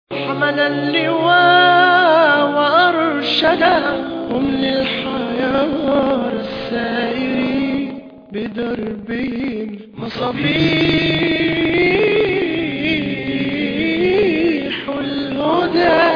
حمل اللواء وأرشدهم للحياة السائرين بدربهم مصابيح الهدى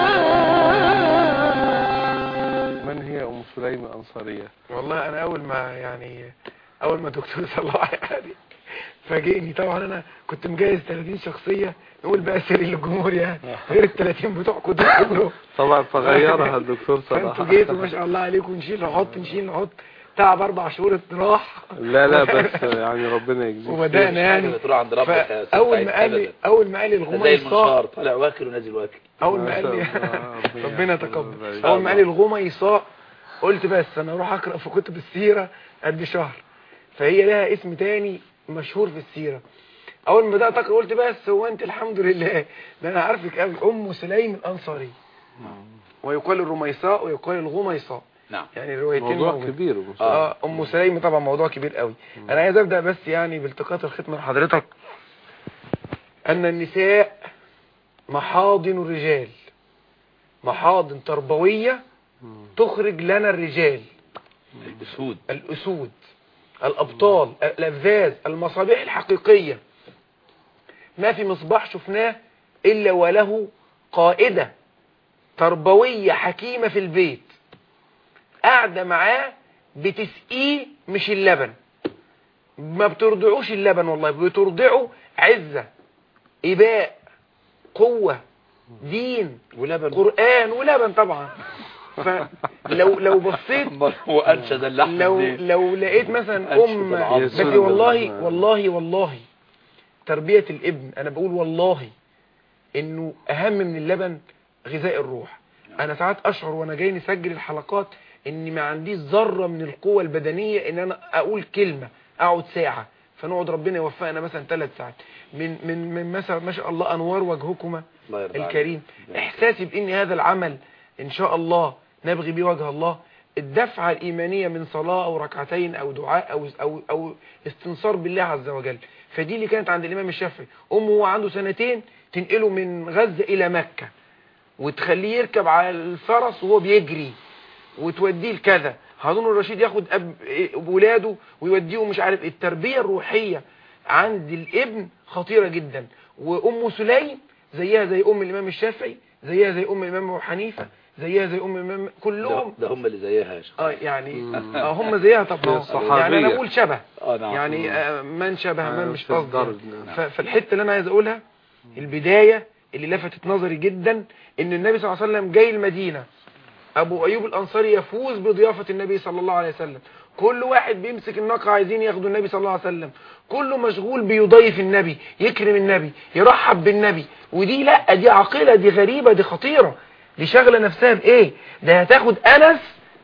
من هي ام سليم الانصاريه والله انا اول ما يعني اول ما دكتور صلاح يعني فاجئني طبعا انا كنت مجهز 30 شخصيه نقول بقى سري للجمهور يعني غير ال 30 بتوعكم دول كلهم طبعا فغيرها الدكتور صلاح فانتوا جيتوا ما شاء الله عليكم نشيل نحط نشيل نحط تعب اربع شهور راح لا لا بس يعني ربنا يجزيك وبدانا يعني حاجة تروح عند ربك يا أستاذ اول سعيد ما قال لي أبداً. اول ما قال لي زي الغميصاء المنشار طالع واكل ونازل واكل اول ما ما قال شاء لي الله، ربنا ربنا يحفظه يتقبل ويبارك. اول ما قال لي الغميصاء قلت بس انا اروح اقرا في كتب السيره قد شهر فهي لها اسم تاني مشهور في السيره اول ما بدات اقرا قلت بس هو انت الحمد لله ده انا عارفك قوي ام سليم الانصاري ويقال الرميصاء ويقال الغميصاء نعم يعني الروايتين موضوع موجودين. كبير أم سليم. اه ام سليم طبعا موضوع كبير قوي انا عايز ابدا بس يعني بالتقاط الختم لحضرتك ان النساء محاضن الرجال محاضن تربويه تخرج لنا الرجال الاسود الاسود الابطال الافذاذ المصابيح الحقيقيه ما في مصباح شفناه الا وله قائده تربويه حكيمه في البيت قاعده معاه بتسقيه مش اللبن ما بترضعوش اللبن والله بترضعوا عزه اباء قوه دين ولبن قران ولبن طبعا فلو لو بصيت هو انشد اللحم لو دي. لو لقيت مثلا أنشد ام العظم. بس والله والله والله تربية الابن انا بقول والله انه اهم من اللبن غذاء الروح انا ساعات اشعر وانا جاي نسجل الحلقات اني ما عنديش ذرة من القوة البدنية ان انا اقول كلمة اقعد ساعة فنقعد ربنا يوفقنا مثلا ثلاث ساعات من من من مثلا ما شاء الله انوار وجهكما الله يرضى عليك. الكريم احساسي بان هذا العمل ان شاء الله نبغي به وجه الله الدفعة الإيمانية من صلاة أو ركعتين أو دعاء أو, أو, أو استنصار بالله عز وجل فدي اللي كانت عند الإمام الشافعي أمه وهو عنده سنتين تنقله من غزة إلى مكة وتخليه يركب على الفرس وهو بيجري وتوديه لكذا هارون الرشيد ياخد أب ولاده ويوديه مش عارف إيه. التربية الروحية عند الابن خطيرة جدا وأم سليم زيها زي أم الإمام الشافعي زيها زي أم الإمام أبو حنيفة زيها زي أم الإمام ده, كلهم ده هم اللي زيها يا شيخ اه يعني آه هم زيها طبعا الصحابية. يعني انا بقول شبه اه نعم يعني آه من شبه من آه، مش في قصدي الدرج، يعني. نعم. ف- فالحته اللي انا عايز اقولها البدايه اللي لفتت نظري جدا ان النبي صلى الله عليه وسلم جاي المدينه ابو ايوب الانصاري يفوز بضيافه النبي صلى الله عليه وسلم كل واحد بيمسك الناقه عايزين ياخدوا النبي صلى الله عليه وسلم كله مشغول بيضيف النبي يكرم النبي يرحب بالنبي ودي لا دي عقيله دي غريبه دي خطيره دي شغله نفسها بايه ده هتاخد انس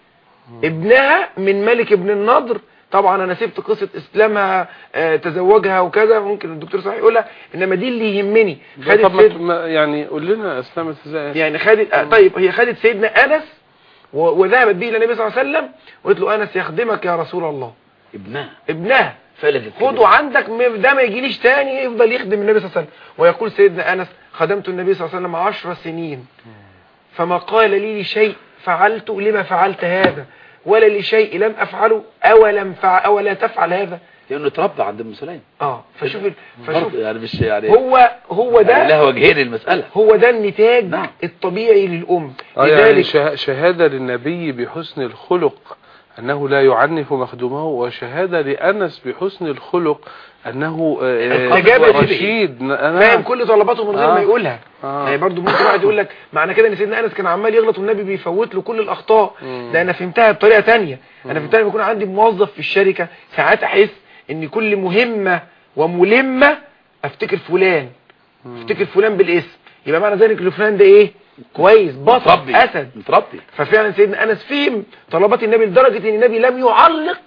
ابنها من ملك ابن النضر طبعا انا سبت قصة اسلامها آه، تزوجها وكذا ممكن الدكتور صحيح يقولها انما دي اللي يهمني خدت طب ما- سيد ما- يعني قول لنا اسلمت ازاي يعني خدت آه، طيب هي خدت سيدنا انس و- وذهبت به الى النبي صلى الله عليه وسلم وقالت له انس يخدمك يا رسول الله ابنها ابنها فلتت خده عندك م- ده ما يجيليش تاني يفضل يخدم النبي صلى الله عليه وسلم ويقول سيدنا انس خدمت النبي صلى الله عليه وسلم عشر سنين فما قال لي لشيء فعلت لما فعلت هذا ولا لشيء لم افعله اولم فع اولا تفعل هذا لانه اتربى عند ام سليم اه فشوف ال- فشوف برضه يعني مش يعني هو هو يعني ده لها وجهين المسألة هو ده النتاج نعم. الطبيعي للام آه يعني لذلك شه- شهادة للنبي بحسن الخلق أنه لا يعنف مخدومه وشهادة لأنس بحسن الخلق أنه آه، استجابة ليه. رشيد أنا فاهم كل طلباته من غير آه. ما يقولها آه. يعني برضو ممكن واحد يقول لك معنى كده ان سيدنا انس كان عمال يغلط والنبي بيفوت له كل الاخطاء مم. ده انا فهمتها بطريقه تانية انا فهمتها لما يكون عندي موظف في الشركه ساعات احس ان كل مهمه وملمه افتكر فلان افتكر فلان بالاسم يبقى معنى ذلك ان فلان ده ايه كويس بطل متربي اسد متربي ففعلا سيدنا انس فهم طلبات النبي لدرجه ان النبي لم يعلق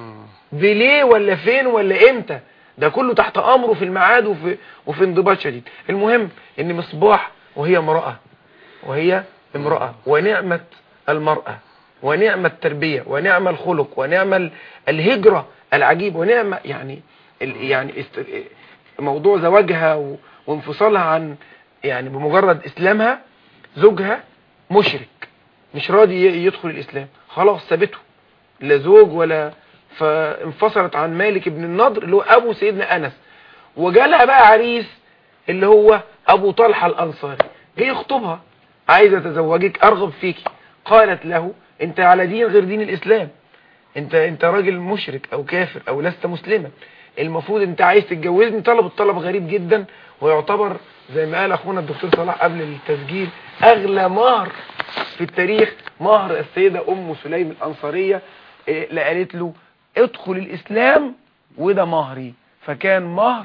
بليه ولا فين ولا امتى ده كله تحت امره في الميعاد وفي وفي انضباط شديد المهم ان مصباح وهي امراه وهي امراه ونعمه المراه ونعمه التربيه ونعم الخلق ونعم ال- الهجره العجيب ونعمه يعني ال- يعني است- موضوع زواجها و- وانفصالها عن يعني بمجرد اسلامها زوجها مشرك مش راضي ي- يدخل الاسلام خلاص سابته لا زوج ولا فانفصلت عن مالك بن النضر اللي هو ابو سيدنا انس وجالها بقى عريس اللي هو ابو طلحه الانصاري جه يخطبها عايز اتزوجك ارغب فيكي قالت له انت على دين غير دين الاسلام انت انت راجل مشرك او كافر او لست مسلما المفروض انت عايز تتجوزني طلب الطلب غريب جدا ويعتبر زي ما قال اخونا الدكتور صلاح قبل التسجيل اغلى مهر في التاريخ مهر السيدة ام سليم الانصارية إيه، اللي قالت له ادخل الاسلام وده مهري فكان مهر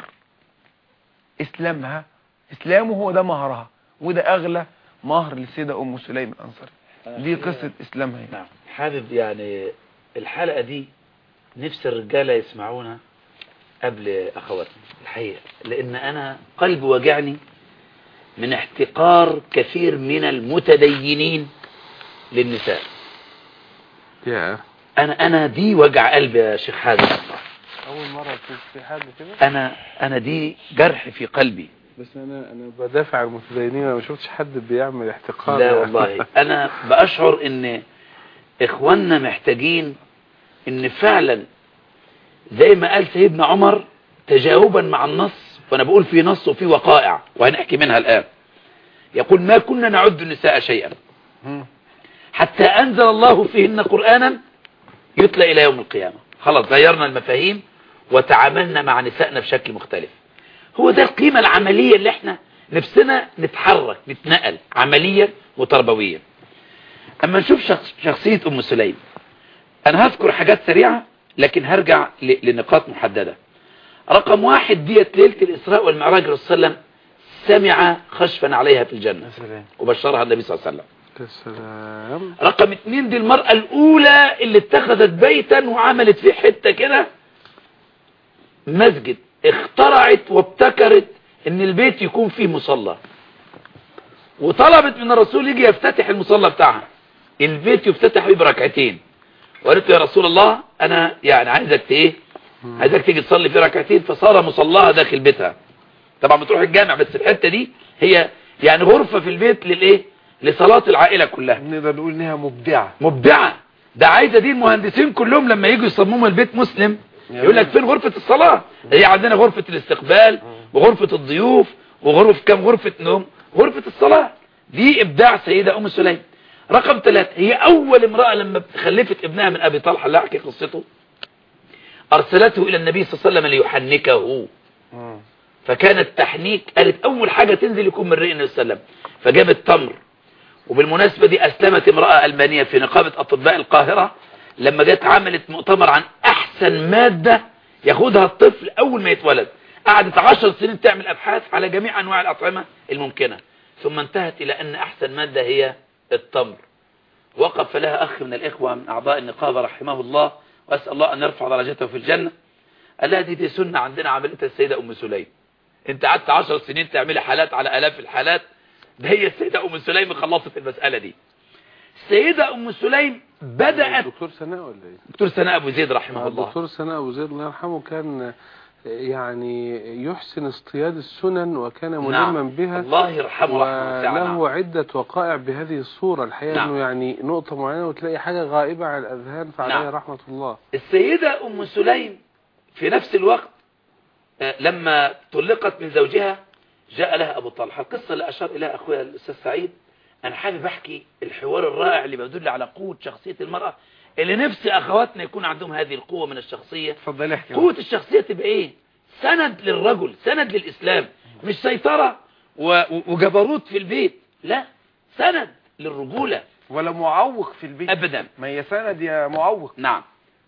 اسلامها اسلامه هو ده مهرها وده اغلى مهر للسيدة ام سليم الانصارية دي قصة اسلامها يعني. نعم حابب يعني الحلقة دي نفس الرجالة يسمعونا قبل أخواتنا الحقيقة لأن أنا قلبي وجعني من احتقار كثير من المتدينين للنساء يا أنا أنا دي وجع قلبي يا شيخ حازم اول مره اشوف في حد كده أنا أنا دي جرح في قلبي بس انا انا بدافع عن المتدينين انا ما شفتش حد بيعمل احتقار لا يعني. والله أنا بأشعر إن إخواننا محتاجين إن فعلا زي ما قال سيدنا عمر تجاوبا مع النص وأنا بقول في نص وفي وقائع وهنحكي منها الآن يقول ما كنا نعد النساء شيئا مم. حتى أنزل الله فيهن قرآنا يتلى إلى يوم القيامة خلاص غيرنا المفاهيم وتعاملنا مع نسائنا بشكل مختلف هو ده القيمة العملية اللي احنا نفسنا نتحرك نتنقل عمليا وتربويا اما نشوف شخص شخصية ام سليم انا هذكر حاجات سريعة لكن هرجع ل- لنقاط محددة رقم واحد ديت ليلة الاسراء والمعراج الرسول صلى الله عليه وسلم سمع خشفا عليها في الجنة سلام وبشرها النبي صلى الله عليه وسلم يا سلام رقم اتنين دي المرأة الأولى اللي اتخذت بيتا وعملت فيه حتة كده مسجد اخترعت وابتكرت ان البيت يكون فيه مصلى وطلبت من الرسول يجي يفتتح المصلى بتاعها البيت يفتتح فيه بركعتين وقالت له يا رسول الله انا يعني عايزك ت- ايه عايزك تيجي تصلي في ركعتين فصار مصلاها داخل بيتها طبعا بتروح الجامع بس الحتة دي هي يعني غرفة في البيت للايه لصلاة العائلة كلها نقدر نقول انها مبدعة مبدعة ده عايزة دي المهندسين كلهم لما يجوا يصمموا البيت مسلم يقول لك فين غرفة الصلاة هي عندنا غرفة الاستقبال وغرفة الضيوف وغرف كم غرفة نوم غرفة الصلاة دي ابداع سيدة ام سليم رقم ثلاثة هي اول امرأة لما خلفت ابنها من ابي طلحة اللي احكي قصته ارسلته الى النبي صلى الله عليه وسلم ليحنكه فكان التحنيك قالت اول حاجة تنزل يكون من رئي النبي صلى الله عليه وسلم فجابت تمر وبالمناسبة دي أسلمت امرأة ألمانية في نقابة أطباء القاهرة لما جت عملت مؤتمر عن أحسن مادة ياخدها الطفل أول ما يتولد قعدت عشر سنين تعمل أبحاث على جميع أنواع الأطعمة الممكنة ثم انتهت إلى أن أحسن مادة هي التمر وقف لها أخ من الإخوة من أعضاء النقابة رحمه الله وأسأل الله أن يرفع درجته في الجنة قال لها دي, دي سنة عندنا عملتها السيدة أم سليم انت قعدت عشر سنين تعملي حالات على آلاف الحالات ده هي السيدة أم سليم خلصت المسألة دي السيدة أم سليم بدأت دكتور سناء ولا ايه دكتور سناء أبو زيد رحمه الله الدكتور سناء ابو زيد الله يرحمه كان يعني يحسن اصطياد السنن وكان ملما بها الله يرحمه رحمه واسعة نعم. وله عدة وقائع بهذه الصورة الحقيقة نعم. انه يعني نقطة معينة وتلاقي حاجة غائبة عن الأذهان فعليها نعم. رحمة الله السيدة أم سليم في نفس الوقت آه، لما طلقت من زوجها جاء لها أبو طلحة القصة اللي أشار إليها أخويا الأستاذ سعيد أنا حابب أحكي الحوار الرائع اللي بيدل على قوة شخصية المرأة اللي نفسي أخواتنا يكون عندهم هذه القوة من الشخصية اتفضل احكي قوة الشخصية تبقى ايه سند للرجل سند للإسلام مش سيطرة و- و- وجبروت في البيت لا سند للرجولة ولا معوق في البيت أبدا ما هي سند يا معوق نعم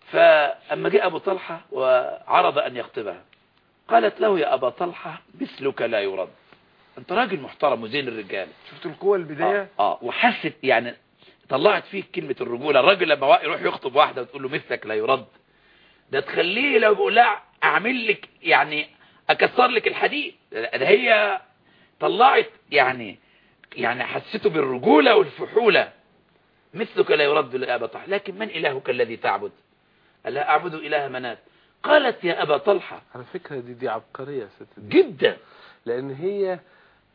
فأما جاء أبو طلحة وعرض أن يخطبها قالت له يا أبا طلحة مثلك لا يرد أنت راجل محترم وزين الرجال شفت القوة البداية آه, آه وحست يعني طلعت فيه كلمة الرجولة الراجل لما وا- يروح يخطب واحدة وتقول له مثلك لا يرد ده تخليه لو بيقول لها اعمل لك يعني اكسر لك الحديد ده ده هي طلعت يعني يعني حسيته بالرجولة والفحولة مثلك لا يرد يا أبا طلحة لكن من إلهك الذي تعبد قال لها أعبد إله منات قالت يا أبا طلحة على فكرة دي دي عبقرية يا ست دي. جدا لأن هي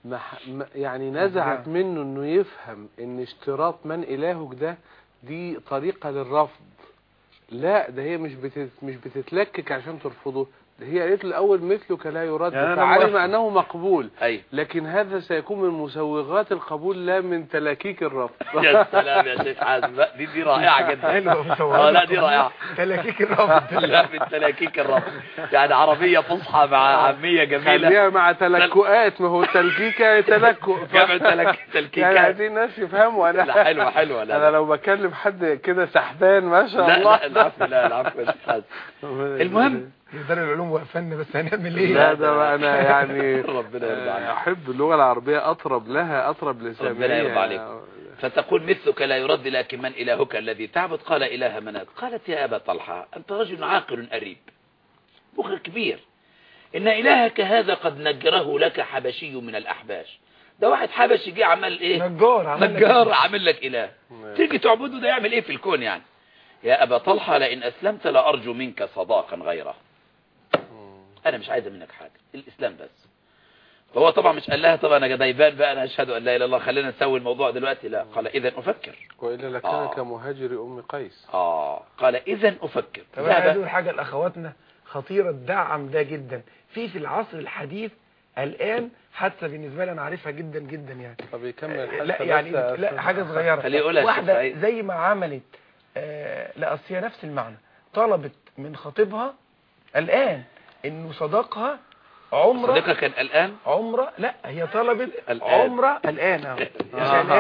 مح- م- يعني نزعت منه انه يفهم ان اشتراط من الهك ده دي طريقة للرفض لا ده هي مش بتت مش بتتلكك عشان ترفضه ده هي قالت له الاول مثلك لا يرد يعني أنا فعلم موافق. انه مقبول ايوه لكن هذا سيكون من مسوغات القبول لا من تلاكيك الرفض يا سلام يا شيخ حازم بقى، دي دي رائعه جدا اه لا دي رائعه تلاكيك الرفض لا من تلاكيك الرب يعني عربيه فصحى مع عاميه جميله خليها مع تلكؤات ما هو تلكيكة تلكؤ ف- جمع تلك- يعني تلكيكات عايزين الناس يفهموا انا لا حلوه حلوه لا انا لا لو بكلم حد كده سحبان ما شاء لا, الله لا العفو لا العفو يا شيخ حازم المهم دار العلوم وقفلنا بس هنعمل ايه لا ده بقى انا يعني ربنا يرضى عنك. احب اللغه العربيه اطرب لها اطرب لسامعيها ربنا يرضى عليك. فتقول مثلك لا يرد لكن من إلهك الذي تعبد قال إله منات قالت يا أبا طلحة أنت رجل عاقل أريب مخك كبير إن إلهك هذا قد نجره لك حبشي من الأحباش ده واحد حبشي جه عمل إيه نجار عمل لك نجار إيه؟ عامل لك إله تيجي تعبده ده يعمل إيه في الكون يعني يا أبا طلحة لئن أسلمت لأرجو منك صداقا غيره أنا مش عايزة منك حاجة الإسلام بس فهو طبعا مش قال لها طبعا أنا جديبان بقى أنا أشهد أن لا إله إلا الله خلينا نسوي الموضوع دلوقتي لا قال إذا أفكر والا لكان آه. كمهاجر ام قيس آه قال إذا أفكر طب انا عايز ذهب اقول حاجه لاخواتنا خطيره دعم ده جدا في في العصر الحديث الان حادثه بالنسبه لي انا عارفها جدا جدا يعني طب يكمل لا حتى يعني بس لا حاجه صغيره خليه يقولها يا شيخ واحده سعيد. زي ما عملت آه لا اصل هي نفس المعنى طلبت من خطيبها الان انه صداقها عمره صديقك كان الآن عمره لا هي طلبت الآن. عمره الان اهو مش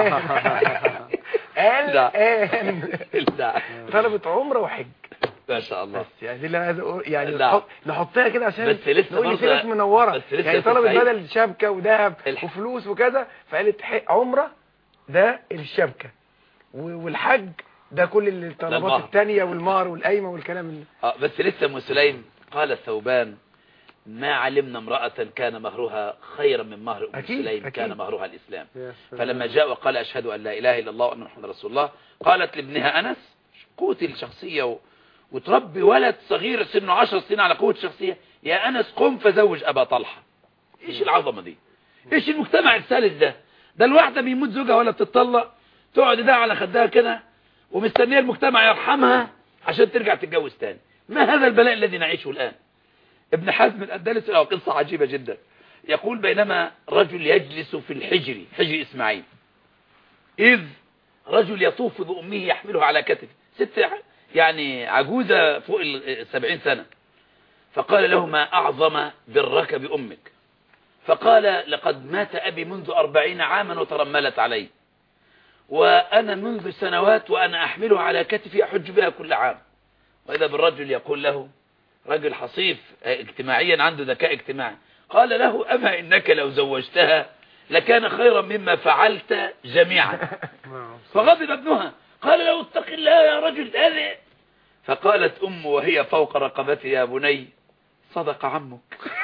الان لا. الان لا طلبت عمره وحج ما شاء الله بس يعني دي اللي انا عايز اقول يعني لا. نحط نحطها كده عشان بس لسه نقول إن في برضه- ناس منوره بس لسه يعني يا طلبت سعيد. بدل شبكه وذهب الح- وفلوس وكذا فقالت ح- عمره ده الشبكه و- والحج ده كل الطلبات المهر. التانية والمهر والقايمه والكلام اللي آه بس لسه ام سليم قال الثوبان ما علمنا امرأة كان مهرها خيرا من مهر ام أكيد، سليم أكيد. كان مهرها الإسلام يا سلام. فلما جاء وقال أشهد أن لا إله إلا الله وأن محمد رسول الله قالت لابنها أنس قوة الشخصية و... وتربي ولد صغير سنه عشر سنين على قوة الشخصية يا أنس قم فزوج أبا طلحة إيش العظمة دي إيش المجتمع الثالث ده ده الواحدة بيموت زوجها ولا بتطلق تقعد ده على خدها كده ومستنية المجتمع يرحمها عشان ترجع تتجوز تاني ما هذا البلاء الذي نعيشه الآن ابن حزم الأندلسي له قصة عجيبة جدا يقول بينما رجل يجلس في الحجر حجر إسماعيل إذ رجل يطوف بأمه يحمله على كتفه ست يعني عجوزة فوق السبعين سنة فقال له ما أعظم برك بأمك فقال لقد مات أبي منذ أربعين عاما وترملت علي وأنا منذ سنوات وأنا أحمله على كتفي أحج بها كل عام وإذا بالرجل يقول له رجل حصيف اجتماعيا عنده ذكاء اجتماعي قال له أما إنك لو زوجتها لكان خيرا مما فعلت جميعا نعم. فغضب ابنها قال له اتق الله يا رجل هذا فقالت أم وهي فوق رقبتي يا بني صدق عمك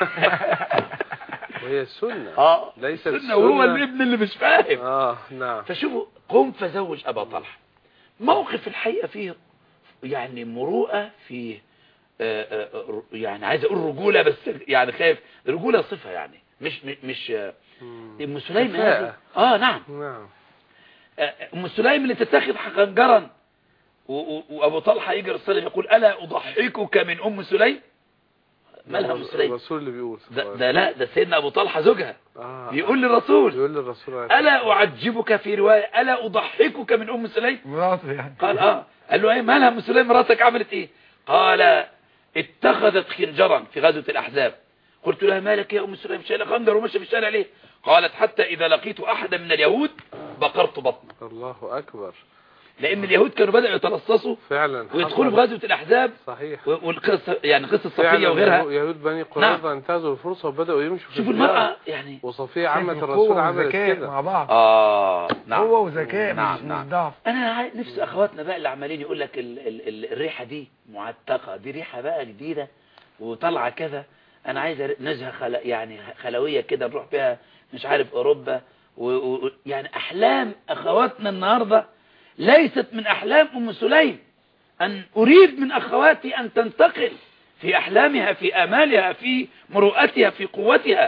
وهي السنة اه ليست السنة وهو السنة- الابن اللي مش فاهم اه نعم فشوفوا قم فزوج أبا طلحة موقف الحقيقة فيه يعني مروءة فيه آه، آه، آه، يعني عايز أقول رجولة بس يعني خايف رجولة صفة يعني مش مش- مش آه، مم. أم سليم كفاءة. هذه اه نعم نعم آه، أم سليم اللي تتخذ خنجرا و- و- وأبو طلحة يجي الرسول يقول ألا أضحكك من أم سليم مالها أم سليم الرسول اللي بيقول ده, ده لا ده سيدنا أبو طلحة زوجها آه. بيقول للرسول بيقول للرسول عليه ألا أعجبك في رواية ألا أضحكك من أم سليم مراته يعني قال اه قال له ايه مالها ام سليم مراتك عملت ايه قال اتخذت خنجرا في غزوة الاحزاب قلت لها مالك يا ام سليم شايله خنجر وماشيه في الشارع ليه قالت حتى اذا لقيت احدا من اليهود بقرت بطنه الله أكبر لان اليهود كانوا بدأوا يتلصصوا فعلا ويدخلوا في حصل. غزوة الاحزاب صحيح و- والقصة يعني قصة فعلا صفية وغيرها يهود- يهود بني قريظة انتهزوا الفرصة وبدأوا يمشوا في شوفوا الشارع. المرأة يعني وصفية عمة شايف الرسول قوة عملت وذكاء كده مع بعض اه نعم قوة وذكاء نعم، مش نعم. مش ضعف انا عاي- نفسي اخواتنا بقى اللي عمالين يقول لك ال ال ال الريحه دي معتقه دي ريحه بقى جديده وطالعه كذا انا عايز أر- نزهه خل يعني خلويه كده نروح بيها مش عارف اوروبا و و يعني احلام اخواتنا النهارده ليست من احلام ام سليم ان اريد من اخواتي ان تنتقل في احلامها في امالها في مروءتها في قوتها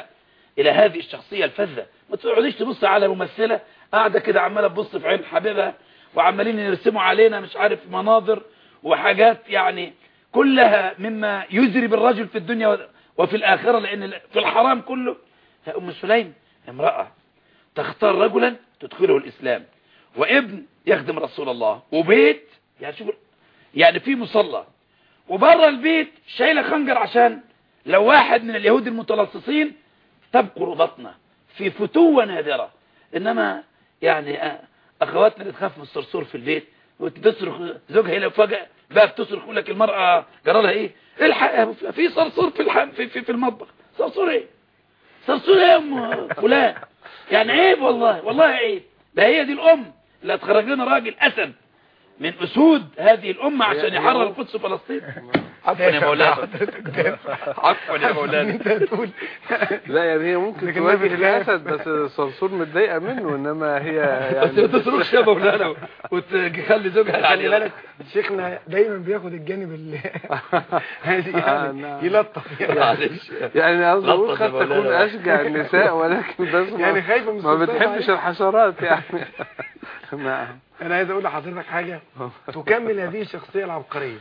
الى هذه الشخصية الفذة ما تقعديش تبص على ممثلة قاعدة كده عمالة تبص في عين حبيبها وعمالين يرسموا علينا مش عارف مناظر وحاجات يعني كلها مما يزري بالرجل في الدنيا وفي الآخرة لأن في الحرام كله يا أم سليم امرأة تختار رجلا تدخله الإسلام وابن يخدم رسول الله وبيت يعني شوف يعني في مصلى وبره البيت شايله خنجر عشان لو واحد من اليهود المتلصصين تبقر بطنه في فتوة نادرة إنما يعني آه، أخواتنا اللي تخاف من الصرصور في البيت وتصرخ زوجها لو فجأة بقى بتصرخ يقول لك المرأة جرى لها إيه الحق يا أبو فلان، في صرصور في الحم في, في, في المطبخ صرصور إيه صرصور إيه يا أم فلان يعني عيب والله والله عيب ده هي دي الأم اللي هتخرج لنا راجل أسد من أسود هذه الأمة عشان يحرر القدس وفلسطين عفوا يا مولانا عفوا يا مولانا انت تقول لا يعني هي ممكن لكن تواجه النبي خاف. الاسد بس الصرصور متضايقه منه انما هي بس ما يعني تصرخش يا مولانا وتخلي زوجها خلي عليها بالك شيخنا دايما بياخد الجانب اللي هذه آه، يعني نعم. يلطف يعني, معلش يعني قصدي اقول لطف يا قد تكون مولانا. اشجع النساء ولكن بس ما- يعني خايفه من ما الصرصور بتحبش عليك. الحشرات يعني نعم انا عايز اقول لحضرتك حاجه تكمل هذه الشخصيه العبقريه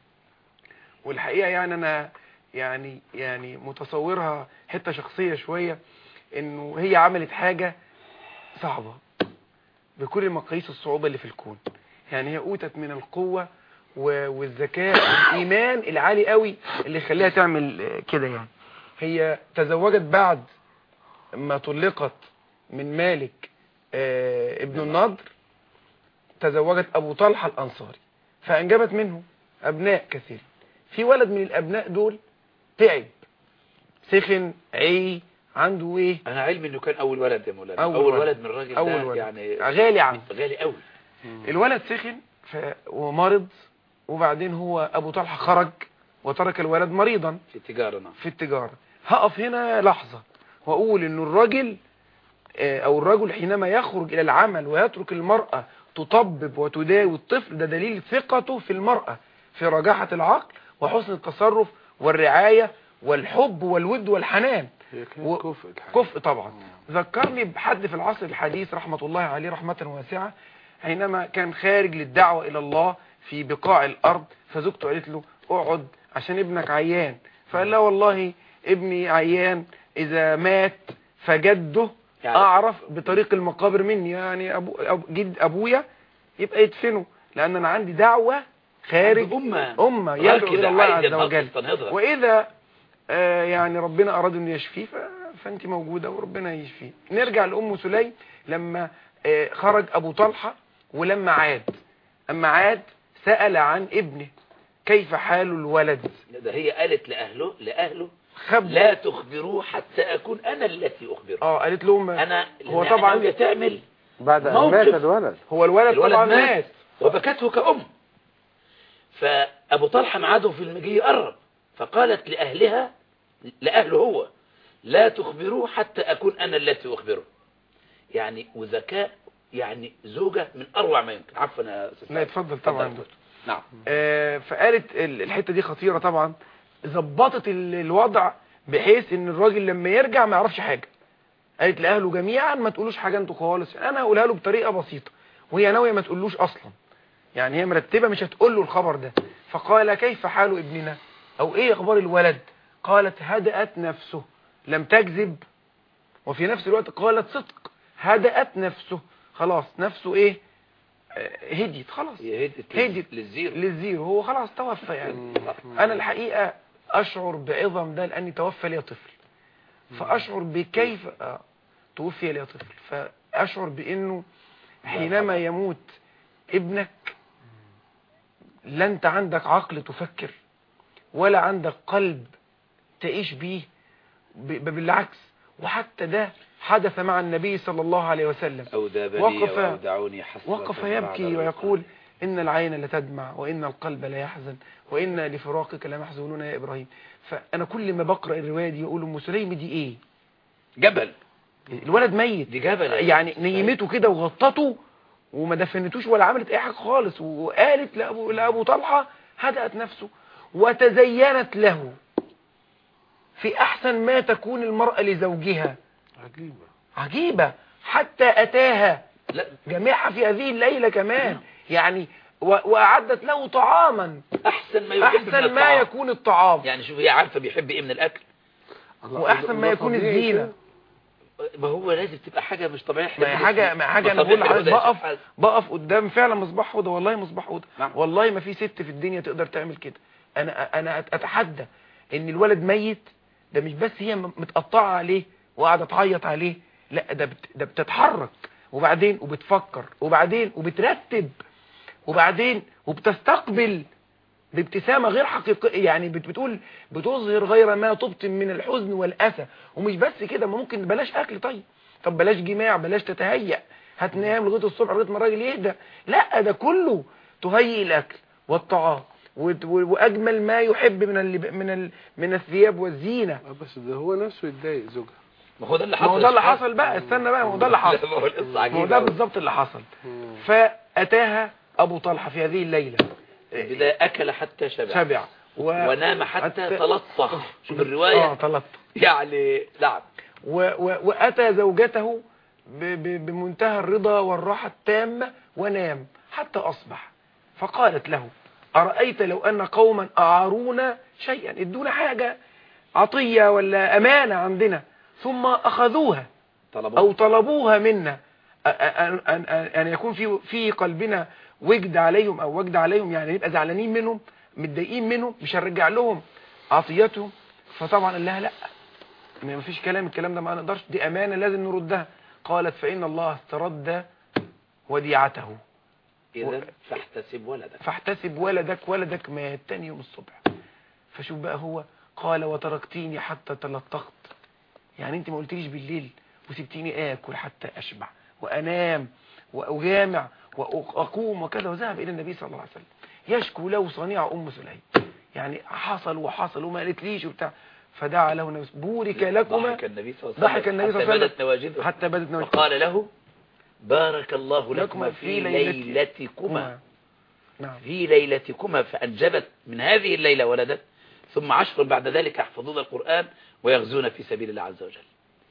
والحقيقه يعني انا يعني يعني متصورها حته شخصيه شويه انه هي عملت حاجه صعبه بكل مقاييس الصعوبه اللي في الكون يعني هي اوتت من القوه و- والذكاء والايمان العالي قوي اللي يخليها تعمل آه، كده يعني هي تزوجت بعد ما طلقت من مالك آه، ابن النضر تزوجت أبو طلحة الأنصاري فأنجبت منه أبناء كثير في ولد من الأبناء دول تعب سخن عي عنده إيه انا علمي انه كان اول ولد يا مولانا أول اول, ولد. ولد من الراجل ده أول ولد. يعني غالي عنه غالي قوي الولد سخن ف... ومرض وبعدين هو أبو طلحة خرج وترك الولد مريضا في التجاره نعم في التجارة هقف هنا لحظة وأقول إنه الرجل آه، أو الرجل حينما يخرج إلى العمل ويترك المرأة تطبب وتداوي الطفل ده دليل ثقته في المرأة في رجاحة العقل وحسن التصرف والرعاية والحب والود والحنان هي كانت و- كفء الحقيقة. كفء طبعا ذكرني بحد في العصر الحديث رحمة الله عليه رحمة واسعة حينما كان خارج للدعوة إلى الله في بقاع الأرض فزوجته قالت له اقعد عشان ابنك عيان فقال لا والله ابني عيان إذا مات فجده يعني- أعرف بطريق المقابر مني يعني أبو أبو جد أبويا يبقى يدفنه لأن أنا عندي دعوة خارج أمة أمة راجل يدعو إلى الله عايز عز ينهض وجل يستنهضها. وإذا آه يعني ربنا أراد أن يشفيه ف- فأنت موجودة وربنا يشفيه نرجع لأم سليم لما آه خرج أبو طلحة ولما عاد أما عاد سأل عن ابنه كيف حال الولد ده هي قالت لاهله لاهله خب لا تخبروه حتى اكون انا التي اخبره اه قالت لهم انا هو لأن طبعا ناوية تعمل بعد ان موقف. مات الولد هو الولد, الولد طبعا مات مات وبكته كأم فأبو طلحة معاده في المجيء يقرب فقالت لأهلها لأهله هو لا تخبروه حتى أكون أنا التي أخبره يعني وذكاء يعني زوجة من أروع ما يمكن عفوا يا أستاذ لا سعد. اتفضل طبعا اتفضل. دكتور. نعم آه، فقالت ال- الحتة دي خطيرة طبعا ظبطت ال- الوضع بحيث ان الراجل لما يرجع ما يعرفش حاجة قالت لأهله جميعا ما تقولوش حاجة انتوا خالص انا هقولها له بطريقة بسيطة وهي ناوية ما تقولوش اصلا يعني هي مرتبة مش هتقول له الخبر ده فقال كيف حال ابننا او ايه اخبار الولد قالت هدأت نفسه لم تكذب وفي نفس الوقت قالت صدق هدأت نفسه خلاص نفسه ايه آه، هديت خلاص هي هدت هدت. للزيرو للزيرو هو خلاص توفى يعني انا الحقيقة اشعر بعظم ده لاني توفى لي طفل فاشعر بكيف آه، توفي لي طفل فاشعر بانه حينما يموت ابنك لا انت عندك عقل تفكر ولا عندك قلب تعيش بيه ب- ب- بالعكس وحتى ده حدث مع النبي صلى الله عليه وسلم أو ذابني وقف- وأودعوني حسرة وقف بعد يبكي الوفاة. ويقول إن العين لتدمع وإن القلب لا يحزن وإن لفراقك لمحزونون يا إبراهيم فأنا كل ما بقرأ الرواية دي يقول أم سليم دي إيه جبل الولد ميت دي جبل يا يعني أستاذ نيمته كده وغطته وما دفنتوش ولا عملت أي حاجة خالص وقالت لأبو, لأبو طلحة هدأت نفسه وتزينت له في أحسن ما تكون المرأة لزوجها عجيبة عجيبة حتى أتاها لا جميعها في هذه الليلة كمان يعني و- وأعدت له طعاما احسن ما يحب من أحسن ما الطعام. يكون الطعام يعني شوف هي عارفه بيحب ايه من الاكل الله- وأحسن ما ده يكون طبيعي الزينة كده. ما هو لازم تبقى حاجه مش طبيعيه ما هي حاجة ما هي حاجة أنا بقول لحضرتك بقف بقف قدام فعلا مصباح هدى والله مصباح هدى نعم. والله ما في ست في الدنيا تقدر تعمل كده أنا أنا أت- أتحدى إن الولد ميت ده مش بس هي م- متقطعة عليه وقاعدة تعيط عليه لا ده بت ده بتتحرك وبعدين وبتفكر وبعدين وبترتب وبعدين وبتستقبل بابتسامة غير حقيقية يعني بت- بتقول بتظهر غير ما تبطن من الحزن والأسى ومش بس كده ما ممكن بلاش أكل طيب طب بلاش جماع بلاش تتهيأ هتنام لغاية الصبح لغاية ما الراجل يهدى لا ده كله تهيئ الأكل والطعام وت- و- وأجمل ما يحب من اللب... من ال... من الثياب والزينة آه، بس ده هو نفسه يتضايق زوجها ما هو ده اللي ما حصل هو ده اللي حصل بقى استنى بقى ما هو ده اللي حصل ما هو القصه ما هو عجيبه ده أوي. بالظبط اللي حصل مم. فأتاها أبو طلحة في هذه الليلة البدايه اكل حتى شبع شبع و... ونام حتى حتى- تلطخ شوف اه الروايه تلطخ يعني نعم و و وأتى زوجته ب ب بمنتهى الرضا والراحة التامة ونام حتى أصبح فقالت له أرأيت لو أن قوما أعارونا شيئا ادونا حاجة عطية ولا أمانة عندنا ثم أخذوها طلبوا أو طلبوها منا أ- أ- أن, أن, أن يكون في في قلبنا وجد عليهم أو وجد عليهم يعني نبقى زعلانين منهم متضايقين منهم مش هنرجع لهم عطيتهم فطبعا قال لها لا ما فيش كلام الكلام ده ما نقدرش دي أمانة لازم نردها قالت فإن الله استرد وديعته اذا فاحتسب ولدك فاحتسب ولدك ولدك مات تاني يوم الصبح فشوف بقى هو قال وتركتيني حتى تلطخت يعني انت ما قلتليش بالليل وسبتيني اكل حتى اشبع وانام واجامع واقوم وكذا وذهب الى النبي صلى الله عليه وسلم يشكو له صنيع ام سليم يعني حصل وحصل وما قالتليش وبتاع فدعا له النبي بورك لكما ضحك النبي صلى الله عليه وسلم ضحك النبي صلى الله حتى عليه بدت وسلم نواجذه حتى بدت نوجه وقال له بارك الله لكما لكما في في ليلتي- ليلتكما نعم في ليلتكما فأنجبت من هذه الليلة ولدت ثم عشر بعد ذلك يحفظون القرآن ويغزون في سبيل الله عز وجل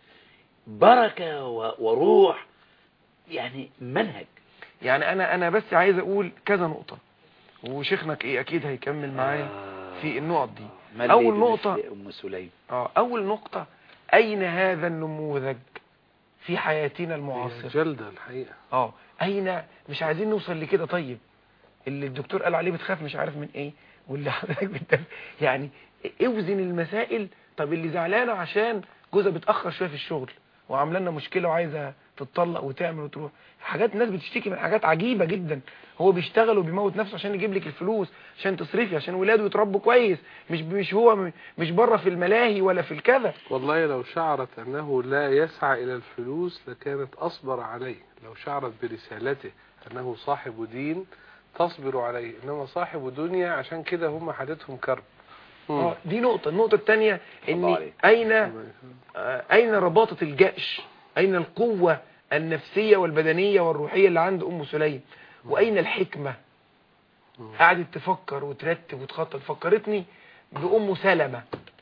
بركة و- وروح يعني منهج يعني انا انا بس عايز اقول كذا نقطة وشيخنا ايه اكيد هيكمل معايا في النقط دي ما أول الليل نقطة- مثل أم سليم اه اول نقطة اين هذا النموذج في حياتنا المعاصرة جلدة الحقيقة اه اين مش عايزين نوصل لكده طيب اللي الدكتور قال عليه بتخاف مش عارف من ايه واللي حضرتك بتدافع يعني اوزن المسائل طب اللي زعلانه عشان جوزها بتاخر شويه في الشغل وعامله لنا مشكله وعايزه تتطلق وتعمل وتروح حاجات الناس بتشتكي من حاجات عجيبه جدا هو بيشتغل وبيموت نفسه عشان يجيب لك الفلوس عشان تصرفي عشان ولاده يتربوا كويس مش مش هو م- مش بره في الملاهي ولا في الكذا والله لو شعرت أنه لا يسعى إلى الفلوس لكانت أصبر عليه لو شعرت برسالته أنه صاحب دين تصبر عليه إنما صاحب دنيا عشان كده هم حدثهم كرب مم. اه دي نقطه النقطه الثانيه الله ان عليك. اين آه، أين رباطة الجأش أين القوة النفسية والبدنية والروحية اللي عند أم سليم وأين الحكمة قعدت تفكر وترتب وتخطط فكرتني بأم سلمة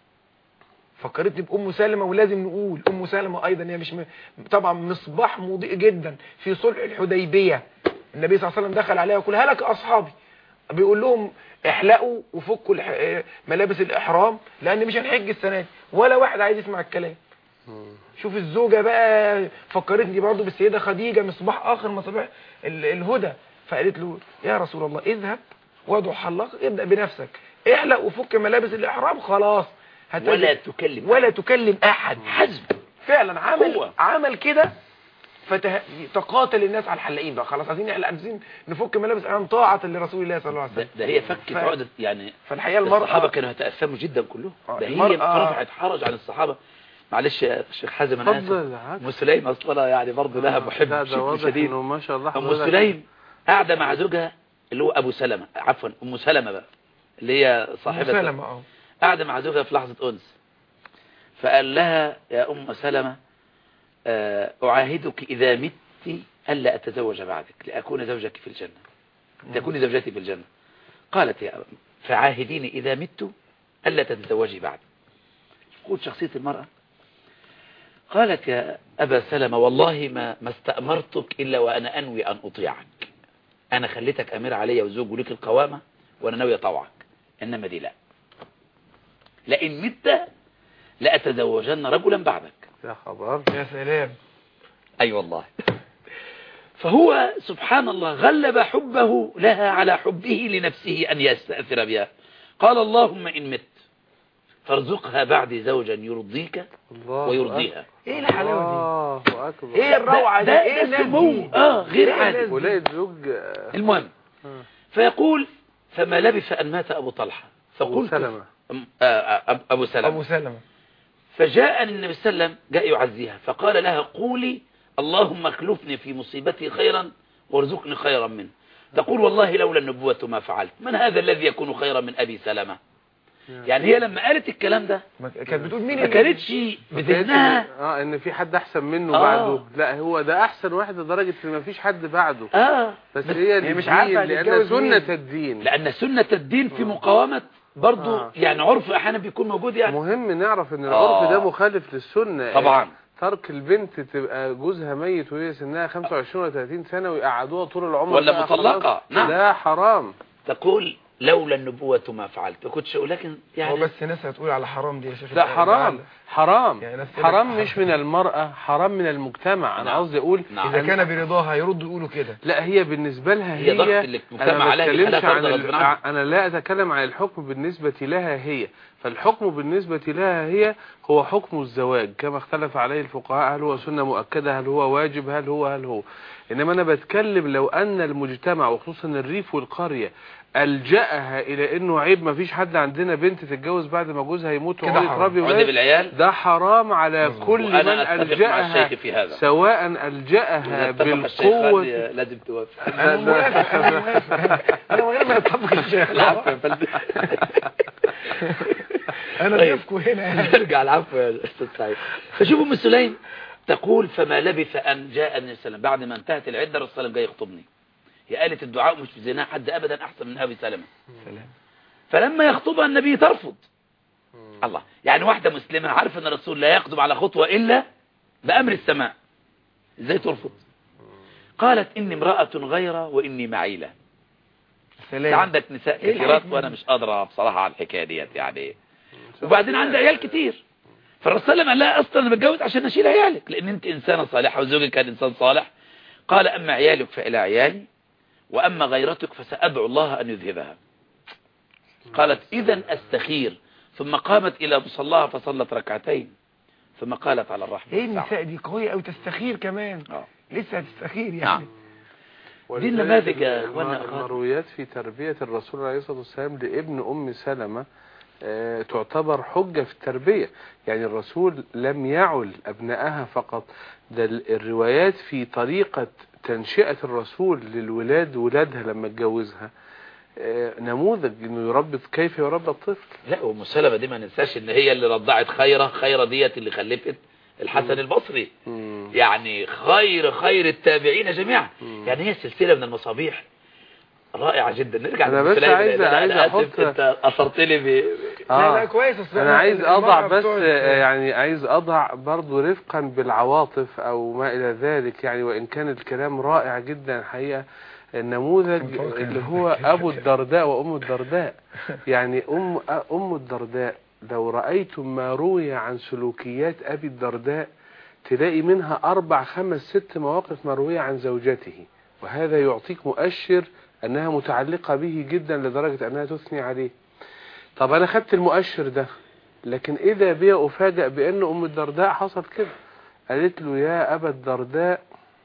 فكرتني بأم سلمة ولازم نقول أم سلمة أيضا هي مش م... طبعا مصباح مضيء جدا في صلح الحديبية النبي صلى الله عليه وسلم دخل عليها ويقول هلك أصحابي بيقول لهم احلقوا وفكوا الح... آه، ملابس الإحرام لأن مش هنحج السنة دي ولا واحد عايز يسمع الكلام مم. شوف الزوجة بقى فكرتني برضو بالسيدة خديجة مصباح آخر مصابيح ال- الهدى فقالت له يا رسول الله اذهب وادعو حلاق ابدأ بنفسك احلق وفك ملابس الإحرام خلاص هتجد- ولا تكلم ولا تكلم أحد حزم فعلا عمل قوة. عمل كده فتقاتل الناس على الحلاقين بقى خلاص عايزين نحلق عايزين نفك ملابس الإحرام طاعة لرسول الله صلى الله عليه ده, وسلم ده هي فكت ف- عقدة يعني فالحقيقة المرأة الصحابة كانوا يتأثموا جدا كلهم آه، ده هي المرأة- رفعت حرج عن الصحابة معلش يا شيخ حازم انا اسف اتفضل عادي. ام سليم اصلا يعني برضه لها محب لا ده بشكل واضح شديد انه ما شاء الله ام حضرتك- سليم قاعده مع زوجها اللي هو ابو سلمة عفوا ام سلمة بقى اللي هي صاحبة سلمة اه قاعدة مع زوجها في لحظة أنس فقال لها يا أم سلمة آه، أعاهدك إذا مت ألا أتزوج بعدك لأكون زوجك في الجنة تكوني زوجتي في الجنة قالت يا أم فعاهديني إذا مت ألا تتزوجي بعد تقول شخصية المرأة قالت يا أبا سلمة والله ما, ما استأمرتك إلا وأنا أنوي أن أطيعك أنا خليتك أمير علي وزوج وليك القوامة وأنا ناوي أطوعك إنما دي لا لئن مت لأتزوجن رجلا بعدك يا خبر يا سلام أي أيوة والله فهو سبحان الله غلب حبه لها على حبه لنفسه أن يستأثر بها قال اللهم إن مت فارزقها بعد زوجا يرضيك الله ويرضيها ايه الحلاوه دي الله اكبر ايه الروعه دي ده, ايه ده الناس سمو دي آه غير إيه عادي الناس دي؟ ولقيت زوج آه، المهم آه. فيقول فما لبث أن مات أبو طلحة أبو فقلت سلمة أم- آه، آه، أبو سلمة ابو سلمة فجاءني النبي صلى الله عليه وسلم جاء يعزيها فقال لها قولي اللهم اخلفني في مصيبتي خيرا وارزقني خيرا منه تقول والله لولا النبوة ما فعلت من هذا الذي يكون خيرا من أبي سلمة يعني هي لما قالت الكلام ده ما- كانت بتقول مين ما اللي- كانتش ما كانتش- بذهنها اه ان في حد احسن منه آه. بعده لا هو ده احسن واحد لدرجة ان ما فيش حد بعده اه بس, بس هي هي مش الدين، عارفة لان هتتجوز سنة مين. الدين لأن سنة الدين في مقاومة برضو آه. يعني عرف أحيانا بيكون موجود يعني مهم نعرف ان آه. العرف ده مخالف للسنة طبعا ترك البنت تبقى جوزها ميت وهي سنها 25 ولا 30 سنة ويقعدوها طول العمر ولا بقى مطلقة. خلاص. نعم. ده حرام تقول لولا النبوة ما فعلت ما كنتش أقول لكن هو يعني بس ناس هتقول على حرام دي يا شيخ لا حرام حرام يعني ناس تقول لك حرام حرام. مش من المرأة حرام من المجتمع انا نعم. قصدي اقول نعم. اذا كان برضاها يردوا يقولوا كده لا هي بالنسبة لها هي هي, ضغط اللي انا المجتمع ما عليها بتكلمش بيخليها عن ترضى ال... غصب عنها. انا لا اتكلم عن الحكم بالنسبة لها هي فالحكم بالنسبة لها هي هو حكم الزواج كما اختلف عليه الفقهاء هل هو سنة مؤكدة هل هو واجب هل هو هل هو انما انا بتكلم لو ان المجتمع وخصوصا الريف والقرية ألجأها إلى إنه عيب ما فيش حد عندنا بنت تتجوز بعد ما جوزها يموت كده وعايز حرام. تربي عندي ولاد بالعيال ده حرام على مظبوط. كل من وأنا أتفق مع ألجأها الشيخ في هذا سواء ألجأها إذا اتفق الشيخ بالقوة هذه لازم توافق انا موافق انا موافق انا من غير ما يتفق الشيخ العفو يا فندم انا طيب. ضيفكم هنا يعني. نرجع العفو يا استاذ سعيد فشوف ام سليم تقول فما لبث ان جاء النبي صلى الله عليه وسلم بعد ما انتهت العده الرسول صلى الله عليه وسلم جاي يخطبني هي قالت الدعاء مش في زنا حد ابدا احسن من ابي سلمة سلام فلما يخطبها النبي ترفض الله يعني واحده مسلمه عارفه ان الرسول لا يقدم على خطوه الا بامر السماء ازاي ترفض قالت اني امراه غيره واني معيله انت سلام عندك نساء إيه كثيرات الحكمة وانا دي؟ مش قادره بصراحه على الحكايه ديت يعني وبعدين عندي عيال كتير فالرسول صلى الله عليه وسلم قال لها اصلا انا بتجوز عشان اشيل عيالك لان انت انسانه صالحه وزوجك كان انسان صالح قال اما عيالك فالى عيالي واما غيرتك فسادعو الله ان يذهبها قالت اذا استخير ثم قامت الى مصلاها فصلت ركعتين ثم قالت على الرحمه ايه والسعة. النساء دي قوية او تستخير كمان آه. لسه هتستخير نعم يعني ولذلك النماذج يا الم- إخوانا أخوات. المرويات في تربية الرسول عليه الصلاة والسلام لابن أم سلمة آه، تعتبر حجة في التربية يعني الرسول لم يعل أبنائها فقط ده ال- الروايات في طريقة تنشئة الرسول للولاد ولادها لما اتجوزها آه، نموذج انه يربي كيف يربى الطفل لا وام سلمة دي ما ننساش ان هي اللي رضعت خيرة خيرة ديت اللي خلفت الحسن البصري مم. يعني خير خير التابعين جميعا مم. يعني هي سلسلة من المصابيح رائعة جدا نرجع أنا لأم بس سليم. عايز- لا، لا، عايز أنا آسف، أحط- انت اثرت لي ب... لا لا كويس أصل انا عايز المرأة اضع بس بتقعد- آه، يعني عايز اضع برضو رفقا بالعواطف او ما الى ذلك يعني وان كان الكلام رائع جدا الحقيقة النموذج متوقع اللي إنه هو كده. ابو الدرداء وام الدرداء يعني ام ام الدرداء لو رأيتم ما روي عن سلوكيات ابي الدرداء تلاقي منها اربع خمس ست مواقف مروية عن زوجته وهذا يعطيك مؤشر انها متعلقة به جدا لدرجة انها تثني عليه طب انا خدت المؤشر ده لكن اذا بي افاجئ بان ام الدرداء حصل كده قالت له يا ابا الدرداء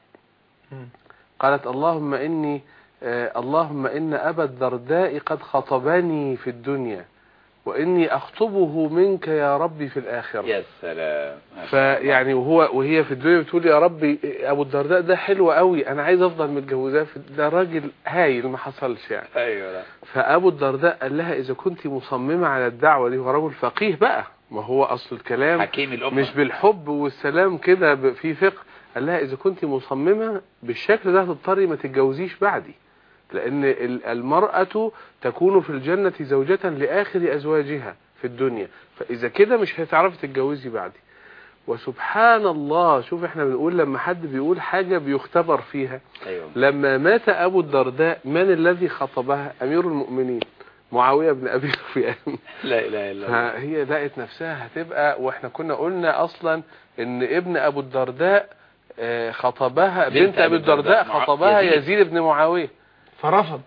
مم. قالت اللهم اني آه اللهم ان ابا الدرداء قد خطبني في الدنيا واني اخطبه منك يا ربي في الاخره يا سلام ما شاء الله. فيعني وهو وهي في الدنيا بتقول يا ربي ابو الدرداء ده حلو قوي انا عايز افضل متجوزاه في- ده راجل هايل ما حصلش يعني ايوه لا. فابو الدرداء قال لها اذا كنت مصممه على الدعوه دي هو رجل فقيه بقى ما هو اصل الكلام حكيم الامه مش بالحب والسلام كده ب- في فقه قال لها اذا كنت مصممه بالشكل ده هتضطري ما تتجوزيش بعدي لان ال- المراه تكون في الجنه زوجه لاخر ازواجها في الدنيا فاذا كده مش هتعرفي تتجوزي بعدي وسبحان الله شوف احنا بنقول لما حد بيقول حاجة بيختبر فيها ايوه لما مات ابو الدرداء من الذي خطبها امير المؤمنين معاوية بن ابي سفيان لا اله الا الله فهي لقت نفسها هتبقى واحنا كنا قلنا اصلا ان ابن ابو الدرداء آه، خطبها بنت بنت أبي ابي الدرداء الدرداء، مع- خطبها يزيد. يزيد بن معاوية فرفض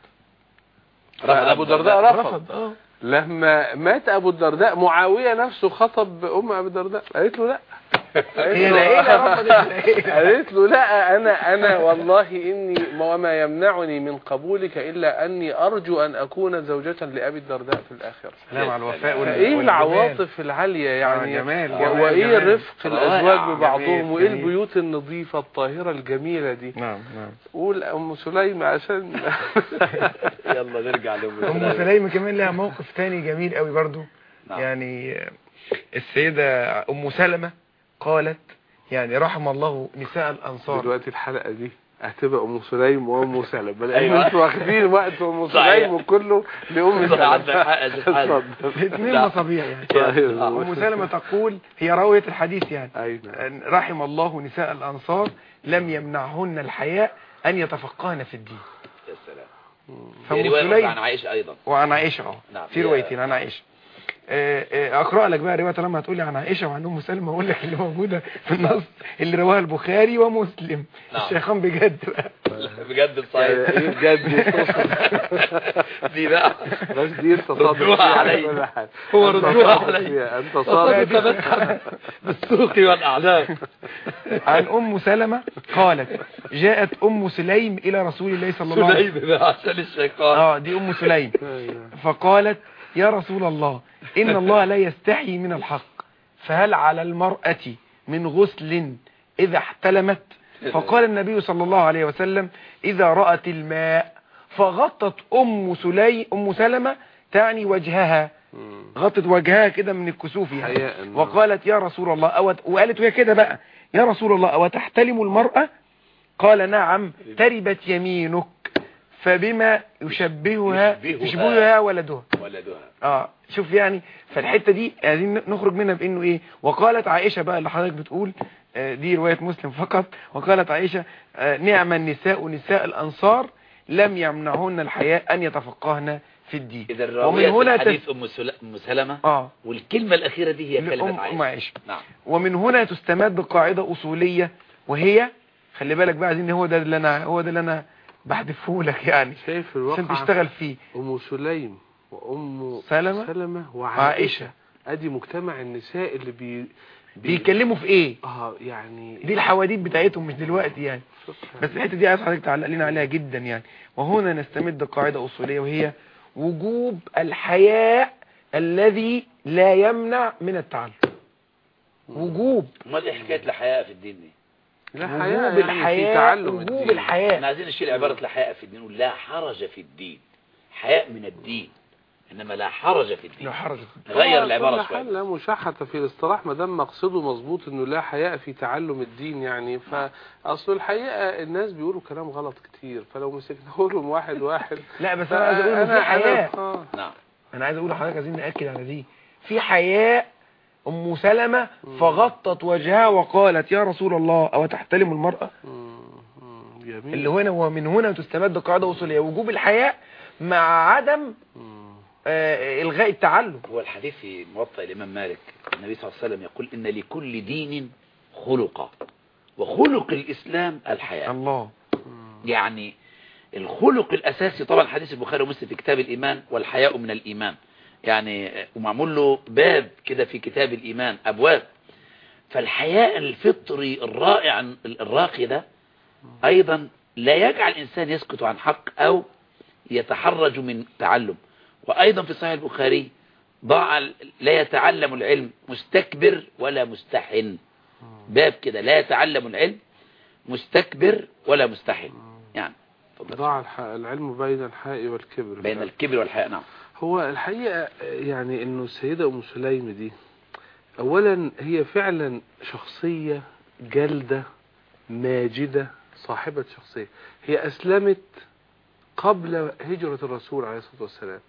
فابو الدرداء رفض رفض اه لما مات ابو الدرداء معاوية نفسه خطب ام ابي الدرداء قالت له لا قالت هي له- العيلة رفضت العيلة. قالت له لا انا انا والله اني وما يمنعني من قبولك الا اني ارجو ان اكون زوجة لابي الدرداء في الاخره سلام على الوفاء وال- ايه والجمال. العواطف العالية يعني آه، جمال، و- جمال، وايه جمال. الرفق رائع، الازواج ببعضهم جميل، وايه جميل. البيوت النظيفة الطاهرة الجميلة دي نعم نعم قول ام سليم عشان يلا نرجع لام ام سليمة كمان لها موقف تاني جميل قوي برضو نعم. يعني آه، السيدة ام سلمة قالت يعني رحم الله نساء الانصار دلوقتي الحلقة دي هتبقى ام سليم وام سلمة لان أيوة. انتوا واخدين وقت ام صحيح. سليم وكله لام صح، عندك سلمة حق يا شيخ حازم. اتفضل. الاثنين لا. مصابيح يعني طيب. ام سلمة تقول هي راوية الحديث يعني اي نعم رحم الله نساء الانصار لم يمنعهن الحياء ان يتفقهن في الدين يا سلام فام في روايه سليم عن عائشه ايضا وعن عائشة اه نعم. في روايتين عن عائشة آه، آه، اقرا لك بقى روايه لما هتقولي عن عائشه وعن ام سلمى اقول لك اللي موجوده في النص اللي رواها البخاري ومسلم نعم. الشيخان بجد بقى بجد صحيح ايه بجد دي بقى بس دي انت صادق ردوها فيها علي. كل حاجة. هو أنت ردوها صادق علي. فيها. انت صادق بالسوق والاعلام عن ام سلمة قالت جاءت ام سليم الى رسول الله صلى الله عليه وسلم سليم بقى عشان الشيطان اه دي ام سليم أيوة. فقالت يا رسول الله ان الله لا يستحي من الحق فهل على المرأة من غسل اذا احتلمت فقال النبي صلى الله عليه وسلم اذا رأت الماء فغطت ام سليم ام سلمة تعني وجهها مم. غطت وجهها كده من الكسوف يعني حياء. وقالت يا رسول الله أو وقالت وهي كده بقى يا رسول الله أو تحتلم المرأة قال نعم تربت يمينك فبما يشبهها يشبهها. يشبهها ولدها ولدها اه شوف يعني فالحته دي عايزين نخرج منها بانه ايه وقالت عائشه بقى اللي حضرتك بتقول آه، دي روايه مسلم فقط وقالت عائشه آه، نعم النساء نساء الانصار لم يمنعهن الحياء ان يتفقهن في الدين اذا ومن الراويه هنا حديث ام سل- ام سلمة اه والكلمه الاخيره دي هي لأم كلمه أم عائشه عائشه نعم ومن هنا تستمد قاعدة أصولية وهي خلي بالك بقى عايزين هو ده اللي أنا هو ده اللي أنا بحذفه لك يعني شايف عشان الواقع تشتغل فيه ام سليم وام سلمة سلمة وعائشة. وعائشة ادي مجتمع النساء اللي بي بي- بيتكلموا في إيه اه يعني دي الحواديت بتاعتهم مش دلوقتي يعني بس الحتة دي عايز حضرتك تعلق لنا عليها جدا يعني وهنا نستمد قاعدة أصولية وهي وجوب الحياء الذي لا يمنع من التعلم وجوب امال ايه حكايه الحياء في الدين دي لا وجوب حياء يعني في الحياء تعلم وجوب الدين. الحياء احنا عايزين نشيل عباره لا حياء في الدين نقول لا حرج في الدين حياء من الدين انما لا حرج في الدين لا حرج نغير طبعاً العباره كل حال شويه لا مشاحة في الاصطلاح ما دام مقصده مظبوط انه لا حياء في تعلم الدين يعني فاصل الحقيقه الناس بيقولوا كلام غلط كتير فلو مسكناه لهم واحد واحد لا بس أنا عايز أقول إن في أنا- حياء أنا- آه. نعم انا عايز اقول لحضرتك عايزين ناكد على دي في حياء ام سلمة فغطت وجهها وقالت يا رسول الله او تحتلم المرأة مم، مم، جميل اللي هنا ومن هنا تستمد قاعدة اصولية وجوب الحياء مع عدم مم. آه الغاء التعلم هو الحديث في موطأ الإمام مالك النبي صلى الله عليه وسلم يقول إن لكل دين خلقا وخلق الإسلام الحياة الله يعني الخلق الأساسي طبعا حديث البخاري ومسلم في كتاب الإيمان والحياء من الإيمان يعني ومعمول له باب كده في كتاب الإيمان أبواب فالحياء الفطري الرائع الراقي ده أيضا لا يجعل الإنسان يسكت عن حق أو يتحرج من تعلم وأيضا في صحيح البخاري ضاع لا يتعلم العلم مستكبر ولا مستحن باب كده لا يتعلم العلم مستكبر ولا مستحن يعني اتفضل. ضاع الح- العلم بين الحياء والكبر بين الكبر والحياء نعم هو الحقيقة يعني انه السيدة ام سليم دي اولا هي فعلا شخصية جلدة ماجدة صاحبة شخصية هي اسلمت قبل هجرة الرسول عليه الصلاة والسلام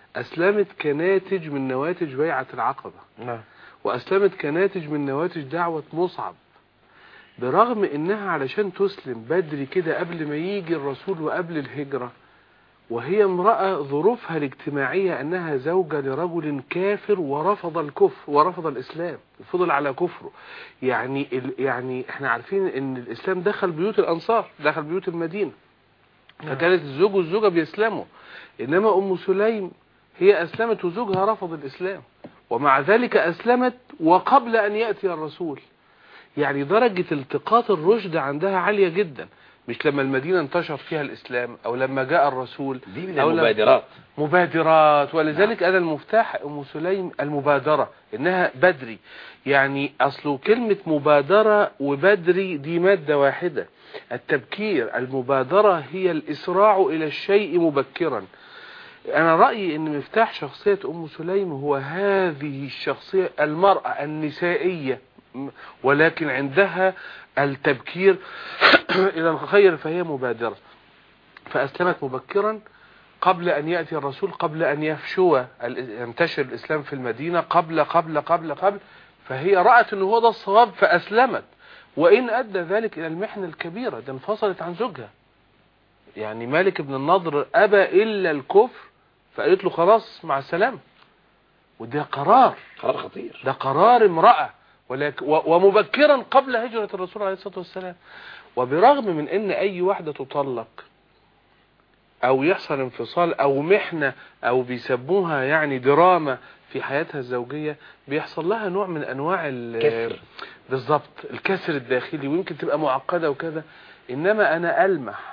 أسلمت كناتج من نواتج بيعة العقبة نعم وأسلمت كناتج من نواتج دعوة مصعب برغم إنها علشان تسلم بدري كده قبل ما يجي الرسول وقبل الهجرة وهي امرأة ظروفها الاجتماعية أنها زوجة لرجل كافر ورفض الكفر ورفض الإسلام وفضل على كفره يعني ال يعني احنا عارفين ان الإسلام دخل بيوت الأنصار دخل بيوت المدينة فكانت الزوج والزوجة بيسلموا إنما أم سليم هي أسلمت وزوجها رفض الإسلام ومع ذلك أسلمت وقبل أن يأتي الرسول يعني درجة التقاط الرشد عندها عالية جدا مش لما المدينة انتشر فيها الإسلام أو لما جاء الرسول دي من أو لما- المبادرات مبادرات ولذلك أنا المفتاح أم سليم المبادرة إنها بدري يعني أصله كلمة مبادرة وبدري دي مادة واحدة التبكير المبادرة هي الإسراع إلى الشيء مبكرا أنا رأيي أن مفتاح شخصية أم سليم هو هذه الشخصية المرأة النسائية م- ولكن عندها التبكير إلى الخير فهي مبادرة فأسلمت مبكرا قبل أن يأتي الرسول قبل أن يفشو ال- ينتشر الإسلام في المدينة قبل قبل قبل قبل فهي رأت أنه هو ده الصواب فأسلمت وإن أدى ذلك إلى المحنة الكبيرة ده انفصلت عن زوجها يعني مالك بن النضر أبى إلا الكفر فقالت له خلاص مع السلامة وده قرار قرار خطير ده قرار امرأة ولكن و- ومبكرا قبل هجرة الرسول عليه الصلاة والسلام وبرغم من ان اي واحدة تطلق او يحصل انفصال او محنة او بيسموها يعني دراما في حياتها الزوجية بيحصل لها نوع من انواع ال- كسر. بالظبط الكسر الداخلي ويمكن تبقى معقدة وكذا انما انا المح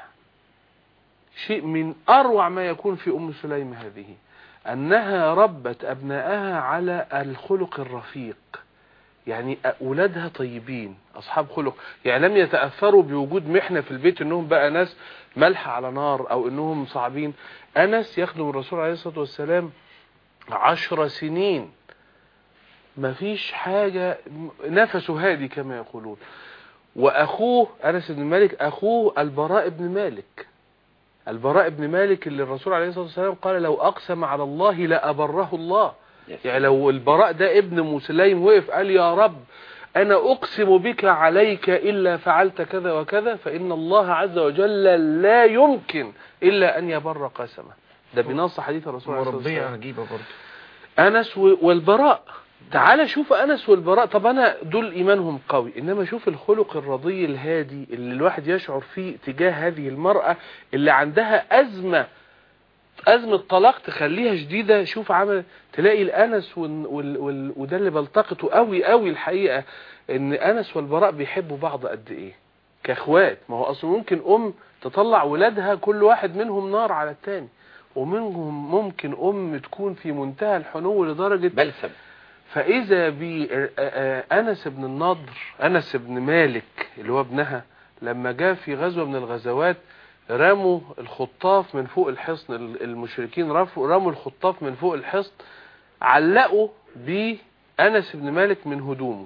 شيء من اروع ما يكون في ام سليم هذه انها ربت ابنائها على الخلق الرفيق يعني اولادها طيبين اصحاب خلق يعني لم يتاثروا بوجود محنه في البيت انهم بقى ناس ملح على نار او انهم صعبين انس يخدم الرسول عليه الصلاه والسلام عشر سنين ما فيش حاجه نفسه هادي كما يقولون واخوه انس بن مالك اخوه البراء بن مالك البراء بن مالك اللي الرسول عليه الصلاه والسلام قال لو اقسم على الله لابره الله يعني لو البراء ده ابن مسلم وقف قال يا رب أنا أقسم بك عليك إلا فعلت كذا وكذا فإن الله عز وجل لا يمكن إلا أن يبر قسمه ده بنص حديث الرسول عليه الصلاة مربية والسلام عجيبة برضه أنس و- والبراء تعال شوف أنس والبراء طب أنا دول إيمانهم قوي إنما شوف الخلق الرضي الهادي اللي الواحد يشعر فيه تجاه هذه المرأة اللي عندها أزمة أزمة طلاق تخليها شديدة شوف عمل تلاقي الأنس وال... وال... وال... وده اللي بلتقطه قوي قوي الحقيقة إن أنس والبراء بيحبوا بعض قد إيه كأخوات ما هو أصلا ممكن أم تطلع ولادها كل واحد منهم نار على التاني ومنهم ممكن أم تكون في منتهى الحنو لدرجة بلسم فإذا بأنس بن النضر أنس بن مالك اللي هو ابنها لما جاء في غزوة من الغزوات رموا الخطاف من فوق الحصن المشركين رفوا رموا الخطاف من فوق الحصن علقوا بأنس بن مالك من هدومه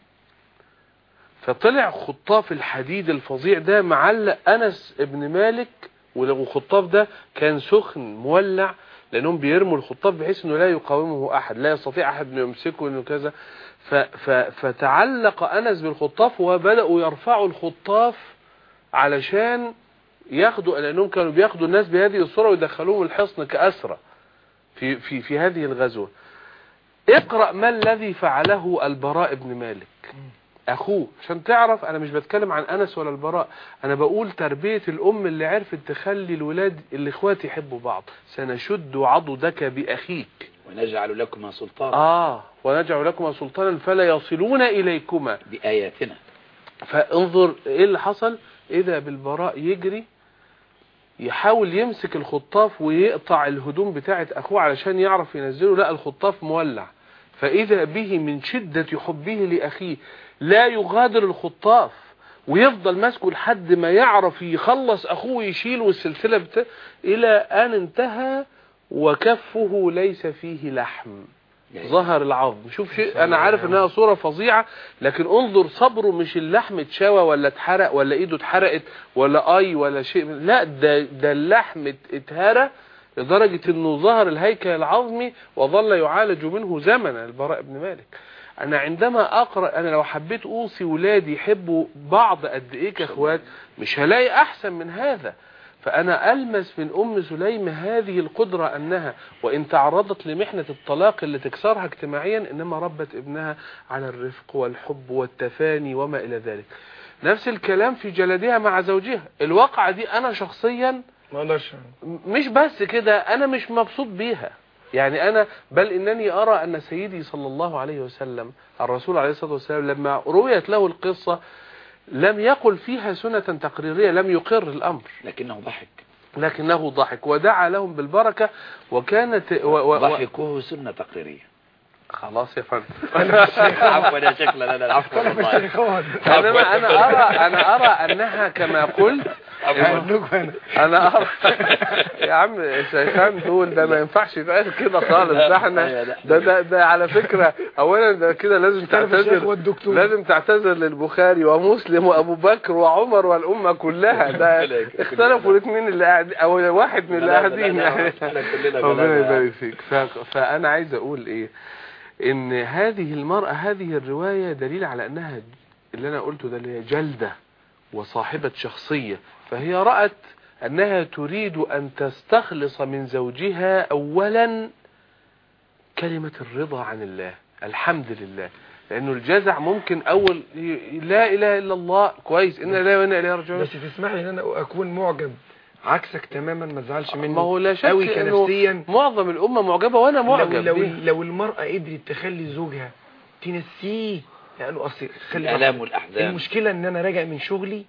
فطلع خطاف الحديد الفظيع ده معلق أنس بن مالك والخطاف ده كان سخن مولع لأنهم بيرموا الخطاف بحيث أنه لا يقاومه أحد لا يستطيع أحد أن يمسكه أنه كذا ف ف فتعلق أنس بالخطاف وبدأوا يرفعوا الخطاف علشان ياخدوا لأنهم كانوا بياخدوا الناس بهذه الصورة ويدخلوهم الحصن كأسرى في, في, في هذه الغزوة اقرأ ما الذي فعله البراء بن مالك اخوه عشان تعرف انا مش بتكلم عن انس ولا البراء انا بقول تربية الام اللي عرفت تخلي الولاد الاخوات يحبوا بعض سنشد عضدك باخيك ونجعل لكما سلطانا اه ونجعل لكما سلطانا فلا يصلون اليكما بآياتنا فانظر ايه اللي حصل اذا بالبراء يجري يحاول يمسك الخطاف ويقطع الهدوم بتاعه اخوه علشان يعرف ينزله لا الخطاف مولع فاذا به من شدة حبه لاخيه لا يغادر الخطاف ويفضل ماسكه لحد ما يعرف يخلص اخوه ويشيله السلسلة بتا... الى ان انتهى وكفه ليس فيه لحم ظهر العظم شوف شيء انا عارف انها صورة فظيعة لكن انظر صبره مش اللحم اتشوى ولا اتحرق ولا ايده اتحرقت ولا اي ولا شيء لا ده ده اللحم ات- اتهرى لدرجة انه ظهر الهيكل العظمي وظل يعالج منه زمنا البراء بن مالك انا عندما اقرأ انا لو حبيت اوصي ولادي يحبوا بعض قد ايه كاخوات مش هلاقي احسن من هذا فأنا ألمس من أم سليم هذه القدرة أنها وإن تعرضت لمحنة الطلاق اللي تكسرها اجتماعيا إنما ربت ابنها على الرفق والحب والتفاني وما إلى ذلك نفس الكلام في جلدها مع زوجها الواقعة دي أنا شخصيا ما اقدرش مش بس كده أنا مش مبسوط بيها يعني أنا بل إنني أرى أن سيدي صلى الله عليه وسلم الرسول عليه الصلاة والسلام لما رويت له القصة لم يقل فيها سنة تقريرية لم يقر الأمر لكنه ضحك لكنه ضحك ودعا لهم بالبركة وكانت و و و ضحكه سنة تقريرية خلاص يا فندم عفوا يا شيخ لا لا لا عفوا والله انما انا ارى انا ارى انها كما قلت انا ارى يا عم الشيخان دول ده ما ينفعش يتقال كده خالص ده احنا ده ده, ده على فكرة اولا ده كده لازم تعتذر والدكتور لازم تعتذر للبخاري ومسلم وابو بكر وعمر والامه كلها ده اختلفوا الاثنين اللي قاعد او واحد من اللي قاعدين يعني احنا كلنا ربنا كلنا- يبارك فيك ف- فانا عايز اقول ايه ان هذه المرأة هذه الرواية دليل على انها اللي انا قلته ده اللي هي جلدة وصاحبة شخصية فهي رأت انها تريد ان تستخلص من زوجها اولا كلمة الرضا عن الله الحمد لله لانه الجزع ممكن اول ي- لا اله الا الله كويس ان لا وانا اليه راجعون بس تسمح لي ان انا اكون معجب عكسك تماما ما تزعلش مني ما هو لا شك قوي انه كنفسيا معظم الامه معجبه وانا لو معجب لو, بيها. لو المرأة قدرت تخلي زوجها تنسيه لانه اصل خلي بالك، الآلام والأحزان المشكلة ان انا راجع من شغلي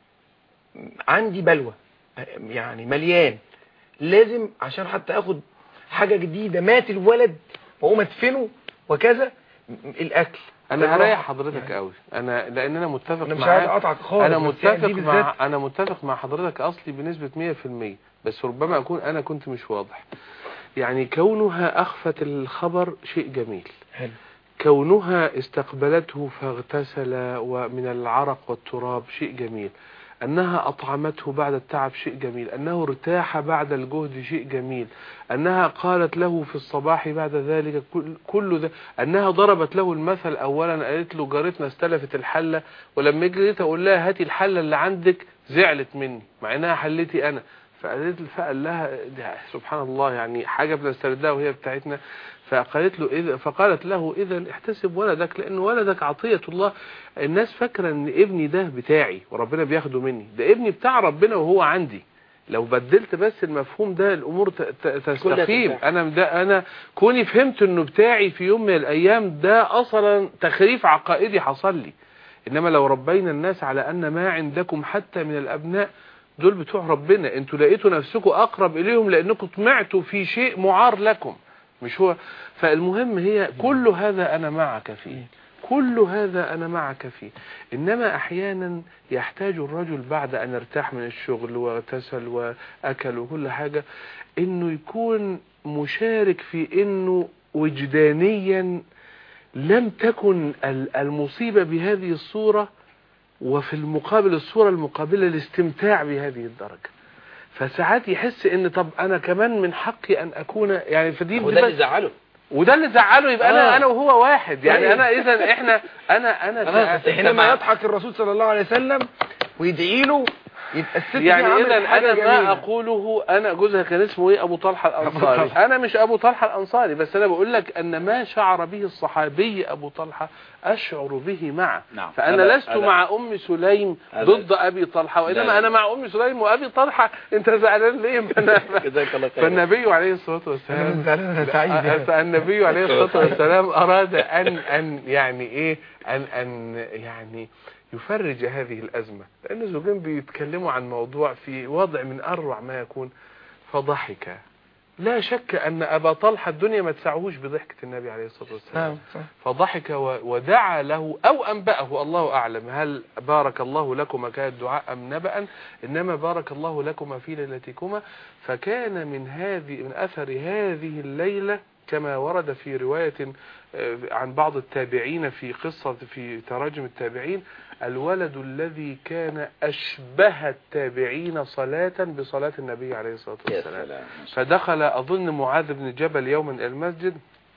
عندي بلوى يعني مليان لازم عشان حتى اخد حاجة جديدة مات الولد واقوم ادفنه وكذا م- الاكل انا الراحة. هريح حضرتك قوي انا لان انا متفق انا مش عايز معاك اقطعك خالص انا بس يعني متفق دي مع بالذات انا متفق مع حضرتك اصلي بنسبه 100% بس ربما اكون انا كنت مش واضح يعني كونها اخفت الخبر شيء جميل حلو. كونها استقبلته فاغتسل ومن العرق والتراب شيء جميل أنها أطعمته بعد التعب شيء جميل أنه ارتاح بعد الجهد شيء جميل أنها قالت له في الصباح بعد ذلك كل, كل ذا أنها ضربت له المثل أولا قالت له جارتنا استلفت الحلة ولما جيت أقول لها هاتي الحلة اللي عندك زعلت مني مع أنها حلتي أنا فقالت فقال لها ده سبحان الله يعني حاجة بنستردها وهي بتاعتنا فقالت له إذا فقالت له إذا احتسب ولدك لأن ولدك عطية الله الناس فاكرة ان ابني ده بتاعي وربنا بياخده مني ده ابني بتاع ربنا وهو عندي لو بدلت بس المفهوم ده الامور ت- ت- تستقيم ترتاح. انا ده انا كوني فهمت انه بتاعي في يوم من الايام ده اصلا تخريف عقائدي حصل لي انما لو ربينا الناس على ان ما عندكم حتى من الابناء دول بتوع ربنا انتوا لقيتوا نفسكم اقرب اليهم لانكم طمعتوا في شيء معار لكم مش هو فالمهم هي كل هذا انا معك فيه كل هذا أنا معك فيه إنما أحيانا يحتاج الرجل بعد أن ارتاح من الشغل واغتسل وأكل وكل حاجة إنه يكون مشارك في إنه وجدانيا لم تكن ال- المصيبة بهذه الصورة وفي المقابل الصورة المقابلة الاستمتاع بهذه الدرجة فساعات يحس ان طب انا كمان من حقي ان اكون يعني فدي وده بتبقى- اللي زعله وده اللي زعله يبقى انا آه. انا وهو واحد يعني طيب. انا اذا احنا انا انا خلاص، سا- حينما سمع- يضحك الرسول صلى الله عليه وسلم ويدعي له يبقى الست دي يعني عملت اذا حاجة انا ما جميلة. اقوله انا جوزها كان اسمه ايه ابو طلحه الانصاري طلحة. انا مش ابو طلحه الانصاري بس انا بقول لك ان ما شعر به الصحابي ابو طلحه اشعر به معه نعم. فانا هذا- لست هذا- مع ام سليم هذا- ضد ابي طلحه لا، وانما لا. انا مع ام سليم وابي طلحه انت زعلان ليه ما أنا- جزاك الله خير فالنبي عليه الصلاه انا والسلام مش زعلان انا سعيد يعني. النبي عليه الصلاة والسلام أراد أن أن يعني إيه أن أن يعني يفرج هذه الأزمة لأن الزوجين بيتكلموا عن موضوع في وضع من أروع ما يكون فضحك لا شك أن أبا طلحة الدنيا ما تسعهوش بضحكة النبي عليه الصلاة والسلام نعم صح. فضحك و- ودعا له أو أنبأه الله أعلم هل بارك الله لكما كان الدعاء أم نبأ إنما بارك الله لكما في ليلتكما فكان من هذه من أثر هذه الليلة كما ورد في رواية آه، عن بعض التابعين في قصة في تراجم التابعين الولد الذي كان أشبه التابعين صلاة بصلاة النبي عليه الصلاة يا والسلام سلام فدخل أظن معاذ بن جبل يوما إلى المسجد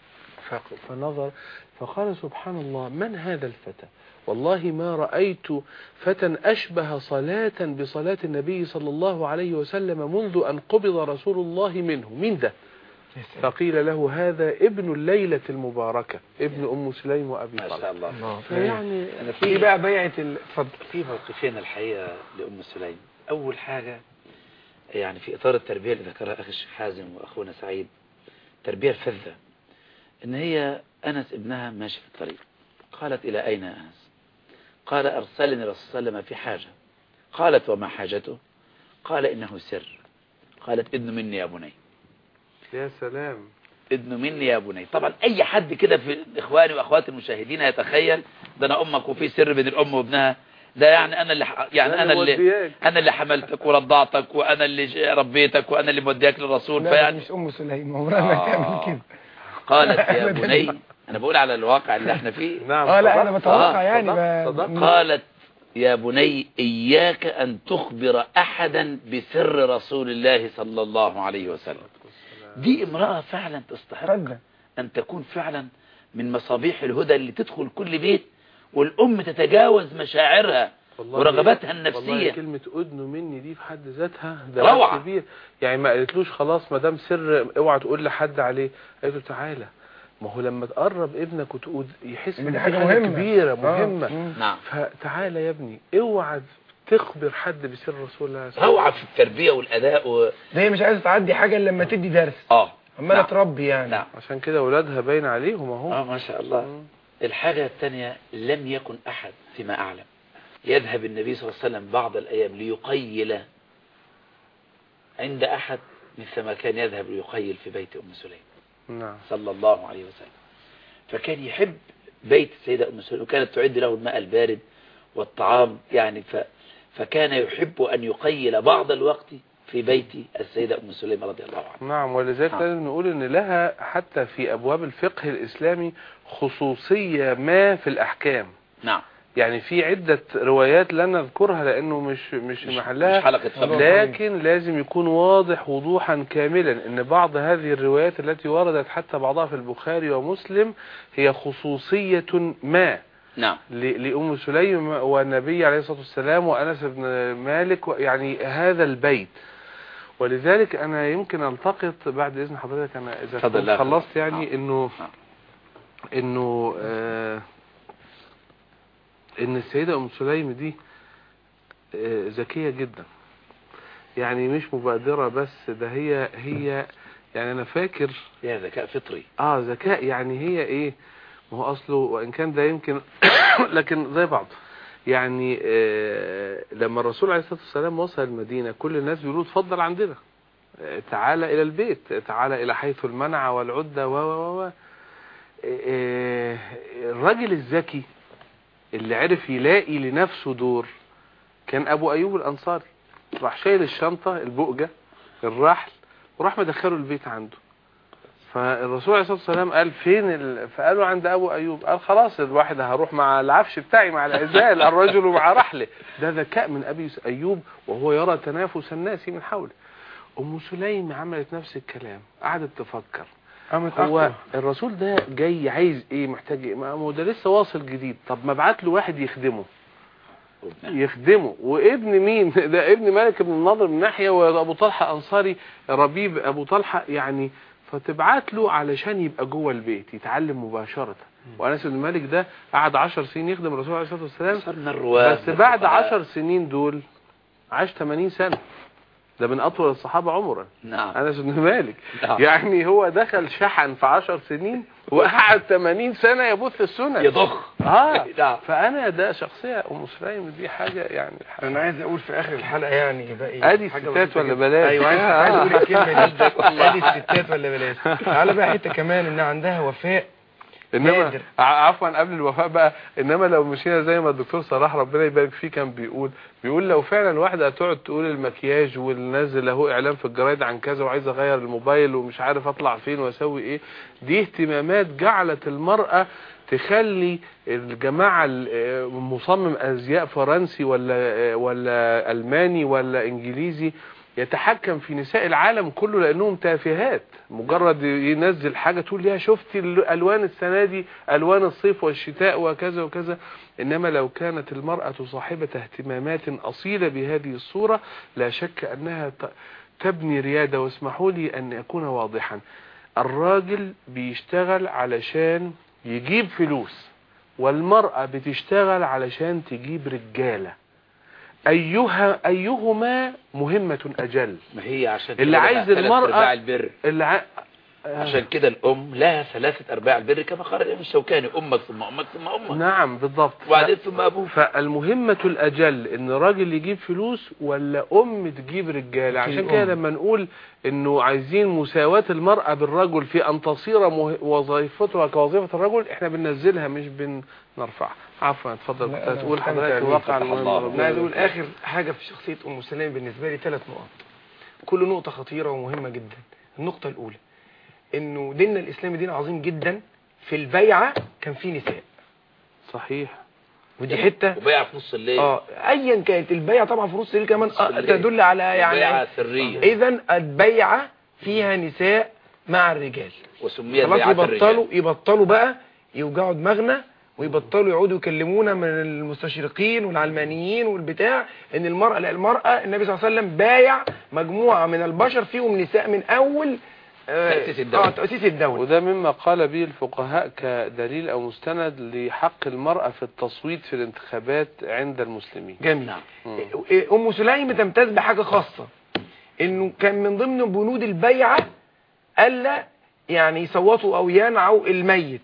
ف- فنظر فقال سبحان الله من هذا الفتى والله ما رأيت فتى أشبه صلاة بصلاة النبي صلى الله عليه وسلم منذ أن قبض رسول الله منه من ده فقيل له هذا ابن الليلة المباركة ابن أم سليم وأبي ما شاء طلحة الله فيعني أنا في في بقى بيعة ال- اتفضل في موقفين الحقيقة لأم سليم أول حاجة يعني في إطار التربية اللي ذكرها أخي الشيخ حازم وأخونا سعيد التربية الفذة إن هي أنس ابنها ماشي في الطريق قالت إلى أين يا أنس قال أرسلني الرسول صلى الله عليه وسلم في حاجة قالت وما حاجته قال إنه سر قالت إذن مني يا بني يا سلام إذن مني يا بني طبعا أي حد كده في إخواني وأخواتي المشاهدين يتخيل ده أنا أمك وفي سر بين الأم وابنها ده يعني أنا اللي ح- يعني أنا اللي مودياك. أنا اللي حملتك ورضعتك وأنا اللي ج- ربيتك وأنا اللي موديك للرسول لا فيعني مش ام سليم عمرها ما آه. تعمل كده قالت يا أبداً. بني أنا بقول على الواقع اللي احنا فيه نعم اه لا صدقت. انا بتوقع آه، يعني صدقت، ب- صدقت. قالت يا بني إياك أن تخبر أحدا بسر رسول الله صلى الله عليه وسلم دي امرأة فعلا تستحق فذة أن تكون فعلا من مصابيح الهدى اللي تدخل كل بيت والأم تتجاوز مشاعرها والله ورغباتها والله النفسية كلمة أذن مني دي في حد ذاتها ده روعة. باب كبير يعني ما قالتلوش خلاص ما دام سر اوعى تقول لحد عليه قالت له تعالى ما هو لما تقرب ابنك وتقول يحس إن ان دي دي حاجة حاجة مهمة. كبيرة آه. مهمة مم. نعم فتعالى يا ابني اوعى تخبر حد بسر رسول الله صلى الله عليه روعة في التربية والأداء و... ده هي مش عايزه تعدي حاجه إلا لما تدي درس آه عماله نعم. تربي يعني نعم عشان كده اولادها باين عليهم اهو آه ما شاء الله مم. الحاجة الثانية لم يكن أحد فيما أعلم يذهب النبي صلى الله عليه وسلم بعض الأيام ليقيل عند أحد مثل ما كان يذهب ليقيل في بيت أم سليم نعم صلى الله عليه وسلم فكان يحب بيت السيدة أم سليم وكانت تعد له الماء البارد والطعام يعني ف فكان يحب أن يقيل بعض الوقت في بيت السيدة أم سليم رضي الله عنها نعم ولذلك نعم. لازم نقول ان لها حتى في ابواب الفقه الاسلامي خصوصية ما في الاحكام نعم يعني في عدة روايات لا نذكرها لأنه مش مش, مش, محلها مش حلقة فضل لكن لازم يكون واضح وضوحا كاملا ان بعض هذه الروايات التي وردت حتى بعضها في البخاري ومسلم هي خصوصية ما نعم ل- لأم سليم والنبي عليه الصلاة والسلام وأنس بن مالك و- يعني هذا البيت ولذلك أنا يمكن ألتقط بعد إذن حضرتك أنا إذا اتفضل، كنت لا، خلصت اتفضل. يعني آه. إنه آه. إنه آه إن السيدة أم سليم دي آه ذكية جدا يعني مش مبادرة بس ده هي هي يعني أنا فاكر يا ذكاء فطري اه ذكاء يعني هي ايه ما هو اصله وان كان ده يمكن لكن زي بعض يعني آه لما الرسول عليه الصلاه والسلام وصل المدينه كل الناس بيقولوا اتفضل عندنا آه تعالى الى البيت تعالى الى حيث المنع والعده و و و آه الراجل الذكي اللي عرف يلاقي لنفسه دور كان ابو ايوب الانصاري راح شايل الشنطه البؤجه الرحل وراح مدخله البيت عنده فالرسول عليه الصلاه والسلام قال فين ال... فقالوا عند ابو ايوب قال خلاص الواحد هروح مع العفش بتاعي مع العزال الرجل مع رحله ده ذكاء من ابي ايوب وهو يرى تنافس الناس من حوله ام سليم عملت نفس الكلام قعدت تفكر قامت هو أقوى. الرسول ده جاي عايز ايه محتاج ايه ما هو ده لسه واصل جديد طب ما ابعت له واحد يخدمه يخدمه وابن مين ده ابن مالك بن النضر من ناحيه وابو طلحه انصاري ربيب ابو طلحه يعني فتبعت له علشان يبقى جوه البيت يتعلم مباشره وانس بن مالك ده قعد 10 سنين يخدم الرسول عليه الصلاه والسلام صار من الرواد بس من بعد الفقهاء. 10 سنين دول عاش 80 سنه ده من اطول الصحابه عمرا نعم انس بن مالك نعم. يعني هو دخل شحن في 10 سنين وقعد 80 سنه يبث السنن يضخ اه نعم. فانا ده شخصيه ام سليم دي حاجه يعني انا عايز اقول في اخر الحلقه يعني باقي ادي حاجة الستات بسيطة ولا جدا. بلاش ايوه عايز آه. عايز اقول الكلمه دي ادي الستات ولا بلاش تعالى بقى حته كمان انها عندها وفاء انما نادر. ع- عفوا قبل الوفاء بقى انما لو مشينا زي ما الدكتور صلاح ربنا يبارك فيه كان بيقول بيقول لو فعلا واحده هتقعد تقول المكياج والنازل اهو اعلان في الجرايد عن كذا وعايز اغير الموبايل ومش عارف اطلع فين واسوي ايه دي اهتمامات جعلت المراه تخلي الجماعه ال- مصمم ازياء فرنسي ولا ولا الماني ولا انجليزي يتحكم في نساء العالم كله لانهم تافهات مجرد ينزل حاجه تقول ليها شفتي الالوان السنه دي الوان الصيف والشتاء وكذا وكذا انما لو كانت المراه صاحبه اهتمامات اصيله بهذه الصوره لا شك انها ت- تبني رياده واسمحوا لي ان اكون واضحا الراجل بيشتغل علشان يجيب فلوس والمراه بتشتغل علشان تجيب رجاله ايها ايهما مهمه اجل ما هي عشان اللي كده عايز بقى ثلاث المرأة- ارباع البر اللي ع... عشان كده الام لها ثلاثة ارباع البر كما قال الامام الشوكاني امك ثم امك ثم امك نعم بالضبط وبعدين ثم ابوك فالمهمة الأجل إن راجل يجيب فلوس ولا أم تجيب رجالة عشان كده أم. لما نقول إنه عايزين مساواة المرأة بالرجل في أن تصير مه... وظيفتها كوظيفة الرجل إحنا بننزلها مش بنرفعها عفوا اتفضل لا، كنت أنا هتقول مستمتع حضرتك بيه، الواقع فتح المهم الله. ربنا انا عايز اقول يبارك. اخر حاجه في شخصيه ام سليم بالنسبه لي ثلاث نقط كل نقطه خطيره ومهمه جدا النقطه الاولى انه ديننا الاسلامي دين عظيم جدا في البيعه كان فيه نساء صحيح ودي حته وبيع في نص الليل اه ايا كانت البيعه طبعا في نص الليل كمان نص آه الليل. تدل على يعني بيعة سرية اذا البيعه فيها نساء مع الرجال وسميت خلاص بيعة يبطلوا الرجال يبطلوا بقى يوجعوا دماغنا ويبطلوا يقعدوا يكلمونا من المستشرقين والعلمانيين والبتاع ان المرأة لا المرأة النبي صلى الله عليه وسلم بايع مجموعة من البشر فيهم نساء من اول آه، تأسيس الدولة. اه تأسيس الدولة وده مما قال به الفقهاء كدليل أو مستند لحق المرأة في التصويت في الانتخابات عند المسلمين جميل نعم. مم. إيه، ام سليم تمتاز بحاجة خاصة انه كان من ضمن بنود البيعة الا يعني يصوتوا او ينعوا الميت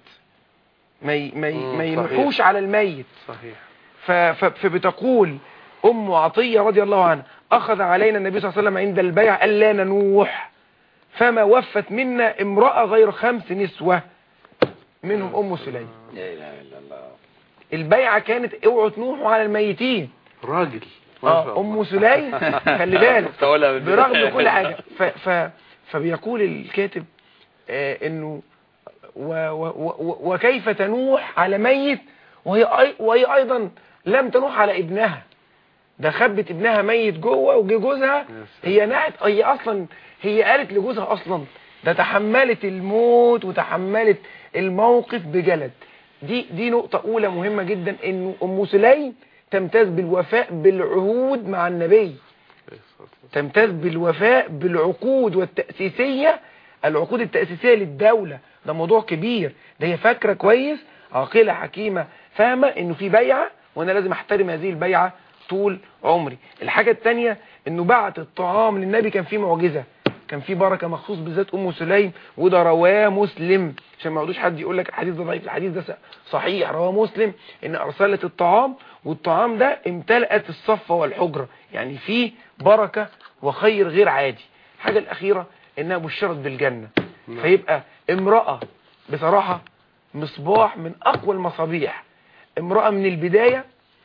ما ي- ما ي- مم، ما صحيح. ينحوش على الميت صحيح ف- ف- فبتقول أم عطية رضي الله عنها أخذ علينا النبي صلى الله عليه وسلم عند البيع ألا ننوح فما وفت منا امرأة غير خمس نسوة منهم أم سليم لا اله الا الله البيعة كانت اوعوا تنوحوا على الميتين راجل ما شاء اه الله. أم سليم خلي بالك تقولها من برغم بداية. كل حاجة ف ف فبيقول الكاتب آه انه و و و وكيف تنوح على ميت وهي أي وهي ايضا لم تنوح على ابنها ده خبت ابنها ميت جوه وجه جوزها هي نعت هي اصلا هي قالت لجوزها اصلا ده تحملت الموت وتحملت الموقف بجلد دي دي نقطة أولى مهمة جدا إنه أم سليم تمتاز بالوفاء بالعهود مع النبي تمتاز بالوفاء بالعقود والتأسيسية العقود التأسيسية للدولة ده موضوع كبير ده هي فاكرة كويس عاقلة حكيمة فاهمة انه في بيعة وانا لازم احترم هذه البيعة طول عمري الحاجة التانية انه بعت الطعام للنبي كان فيه معجزة كان فيه بركة مخصوص بالذات ام سليم وده رواه مسلم عشان ما يقعدوش حد يقول لك الحديث ده ضعيف الحديث ده صحيح رواه مسلم ان ارسلت الطعام والطعام ده امتلأت الصفة والحجرة يعني فيه بركة وخير غير عادي الحاجة الأخيرة إنها بشرت بالجنة فيبقى امرأة بصراحة مصباح من أقوى المصابيح امرأة من البداية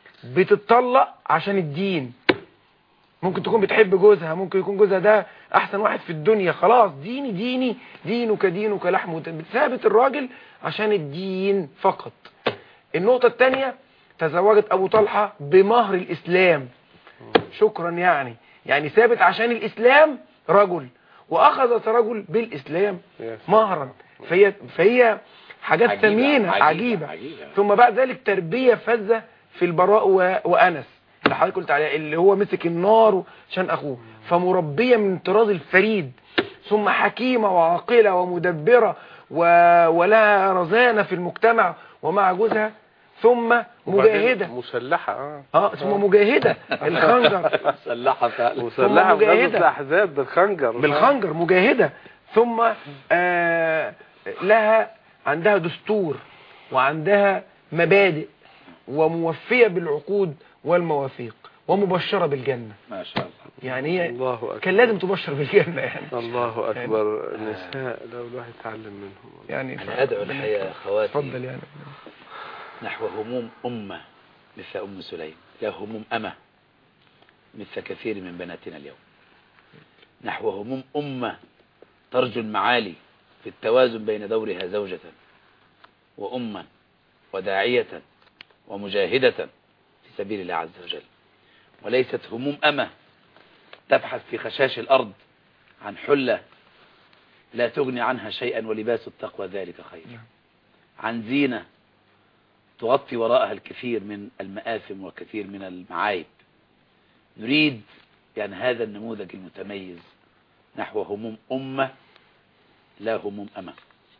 بتتطلق عشان الدين ممكن تكون بتحب جوزها ممكن يكون جوزها ده أحسن واحد في الدنيا خلاص ديني ديني دينك دينك لحم بتثابت الراجل عشان الدين فقط النقطة الثانية تزوجت أبو طلحة بمهر الإسلام شكرا يعني يعني ثابت عشان الإسلام رجل وأخذت رجل بالإسلام مهرا فهي, فهي حاجات عجيبة، ثمينة عجيبة، عجيبة, عجيبة. ثم بعد ذلك تربية فذة في البراء و... وأنس اللي حضرتك قلت عليه اللي هو مسك النار عشان أخوه فمربية من الطراز الفريد ثم حكيمة وعاقلة ومدبرة و... ولها رزانة في المجتمع ومع جوزها ثم مجاهدة مسلحة اه اه ثم مجاهدة الخنجر مسلحة فعلا مسلحة في مجاهدة. غزوة الأحزاب بالخنجر بالخنجر مجاهدة ثم آه لها عندها دستور وعندها مبادئ وموفية بالعقود والمواثيق ومبشرة بالجنة ما شاء الله يعني هي الله أكبر كان لازم تبشر بالجنة يعني الله أكبر النساء لو الواحد يتعلم منهم يعني أنا أدعو الحقيقة يا أخواتي اتفضل يعني نحو هموم أمة مثل أم سليم لا هموم أمة مثل كثير من بناتنا اليوم نحو هموم أمة ترجو المعالي في التوازن بين دورها زوجة وأما وداعية ومجاهدة في سبيل الله عز وجل وليست هموم أمة تبحث في خشاش الأرض عن حلة لا تغني عنها شيئا ولباس التقوى ذلك خير عن زينة تغطي وراءها الكثير من المآثم وكثير من المعايب نريد يعني هذا النموذج المتميز نحو هموم أمة لا هموم أمة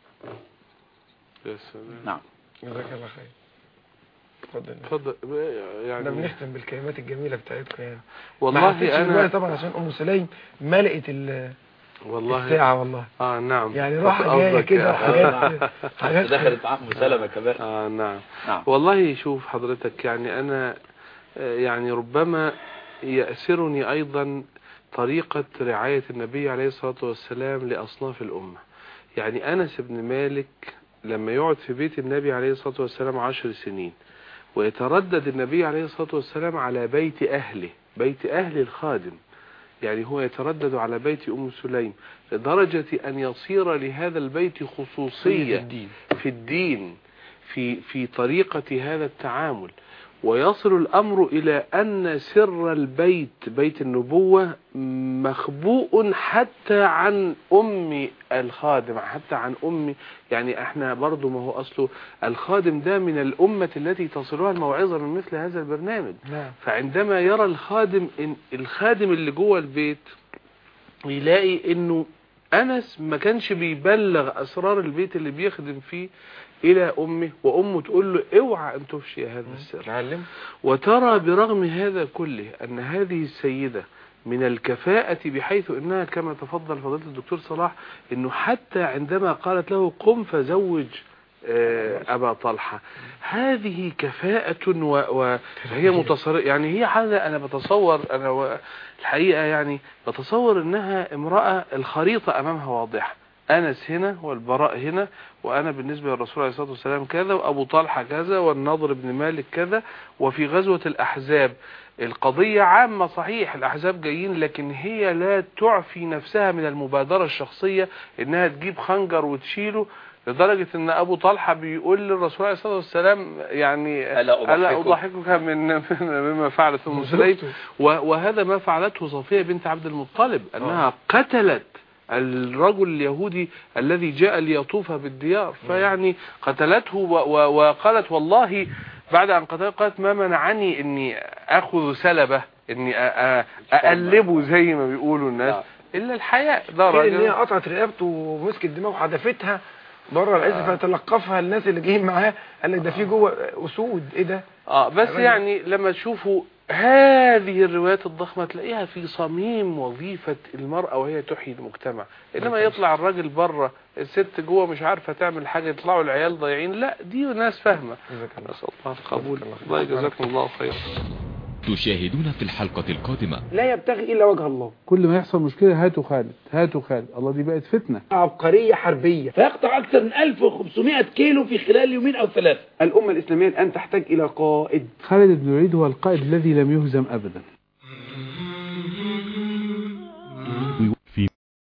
يا سلام نعم جزاك الله خير اتفضل اتفضل احنا يعني بنختم بالكلمات الجميلة بتاعتكم يعني ما والله حسيتش بالوقت أنا طبعا عشان ام سليم ملقت ال- والله الساعة والله اه نعم يعني راحة جاية قصدك كده يا- حاجات حاجات دخلت معاهم سلمة كمان اه نعم نعم والله شوف حضرتك يعني أنا آه، يعني ربما يأسرني أيضا طريقة رعاية النبي عليه الصلاة والسلام لأصناف الأمة يعني أنس بن مالك لما يقعد في بيت النبي عليه الصلاة والسلام عشر سنين ويتردد النبي عليه الصلاة والسلام على بيت أهله بيت أهل الخادم يعني هو يتردد على بيت أم سليم لدرجة أن يصير لهذا البيت خصوصية الدين في الدين في في طريقة هذا التعامل ويصل الأمر إلى أن سر البيت بيت النبوة مخبوء حتى عن أم الخادم حتى عن أم يعني احنا برضو ما هو أصله الخادم ده من الأمة التي تصلها الموعظة من مثل هذا البرنامج نعم فعندما يرى الخادم إن الخادم اللي جوه البيت يلاقي انه انس ما كانش بيبلغ اسرار البيت اللي بيخدم فيه الى امه وامه تقول له اوعى ان تفشي هذا السر نعلم وترى برغم هذا كله ان هذه السيدة من الكفاءة بحيث انها كما تفضل فضيلة الدكتور صلاح انه حتى عندما قالت له قم فزوج آه، ابا طلحة هذه كفاءة و- وهي متصر يعني هي حاجة انا بتصور انا و- الحقيقة يعني بتصور انها امرأة الخريطة امامها واضحة انس هنا والبراء هنا وانا بالنسبة للرسول عليه الصلاة والسلام كذا وابو طلحة كذا والنضر بن مالك كذا وفي غزوة الاحزاب القضية عامة صحيح الأحزاب جايين لكن هي لا تعفي نفسها من المبادرة الشخصية إنها تجيب خنجر وتشيله لدرجة إن أبو طلحة بيقول للرسول عليه الصلاة والسلام يعني ألا ألا أضحكك؟ أضحكك من مما فعلت أم سليم و- وهذا ما فعلته صفية بنت عبد المطلب أنها قتلت الرجل اليهودي الذي جاء ليطوف بالديار فيعني قتلته و- و- وقالت والله بعد أن قتلت قالت ما منعني إني أخذ سلبه إني أ- أ- أقلبه زي ما بيقولوا الناس نعم. إلا الحياء ده غير ان هي راجل قطعت رقبته ومسكت دماغه وحدفتها بره العز فتلقفها الناس اللي جايين معاه قال لك ده في جوه اسود ايه ده اه بس الراجل- يعني لما تشوفوا هذه الروايات الضخمة تلاقيها في صميم وظيفة المرأة وهي تحيي المجتمع انما يطلع الراجل بره الست جوه مش عارفة تعمل حاجة يطلعوا العيال ضايعين لا دي ناس فاهمة جزاك الله نسأل الله القبول جزاك الله خير. الله يجزاكم الله خيرا تشاهدون في الحلقة القادمة لا يبتغي الا وجه الله كل ما يحصل مشكلة هاتوا خالد هاتوا خالد الله دي بقت فتنة عبقرية حربية فيقطع أكثر من 1500 كيلو في خلال يومين أو ثلاثة الأمة الإسلامية الآن تحتاج إلى قائد خالد بن الوليد هو القائد الذي لم يهزم أبدا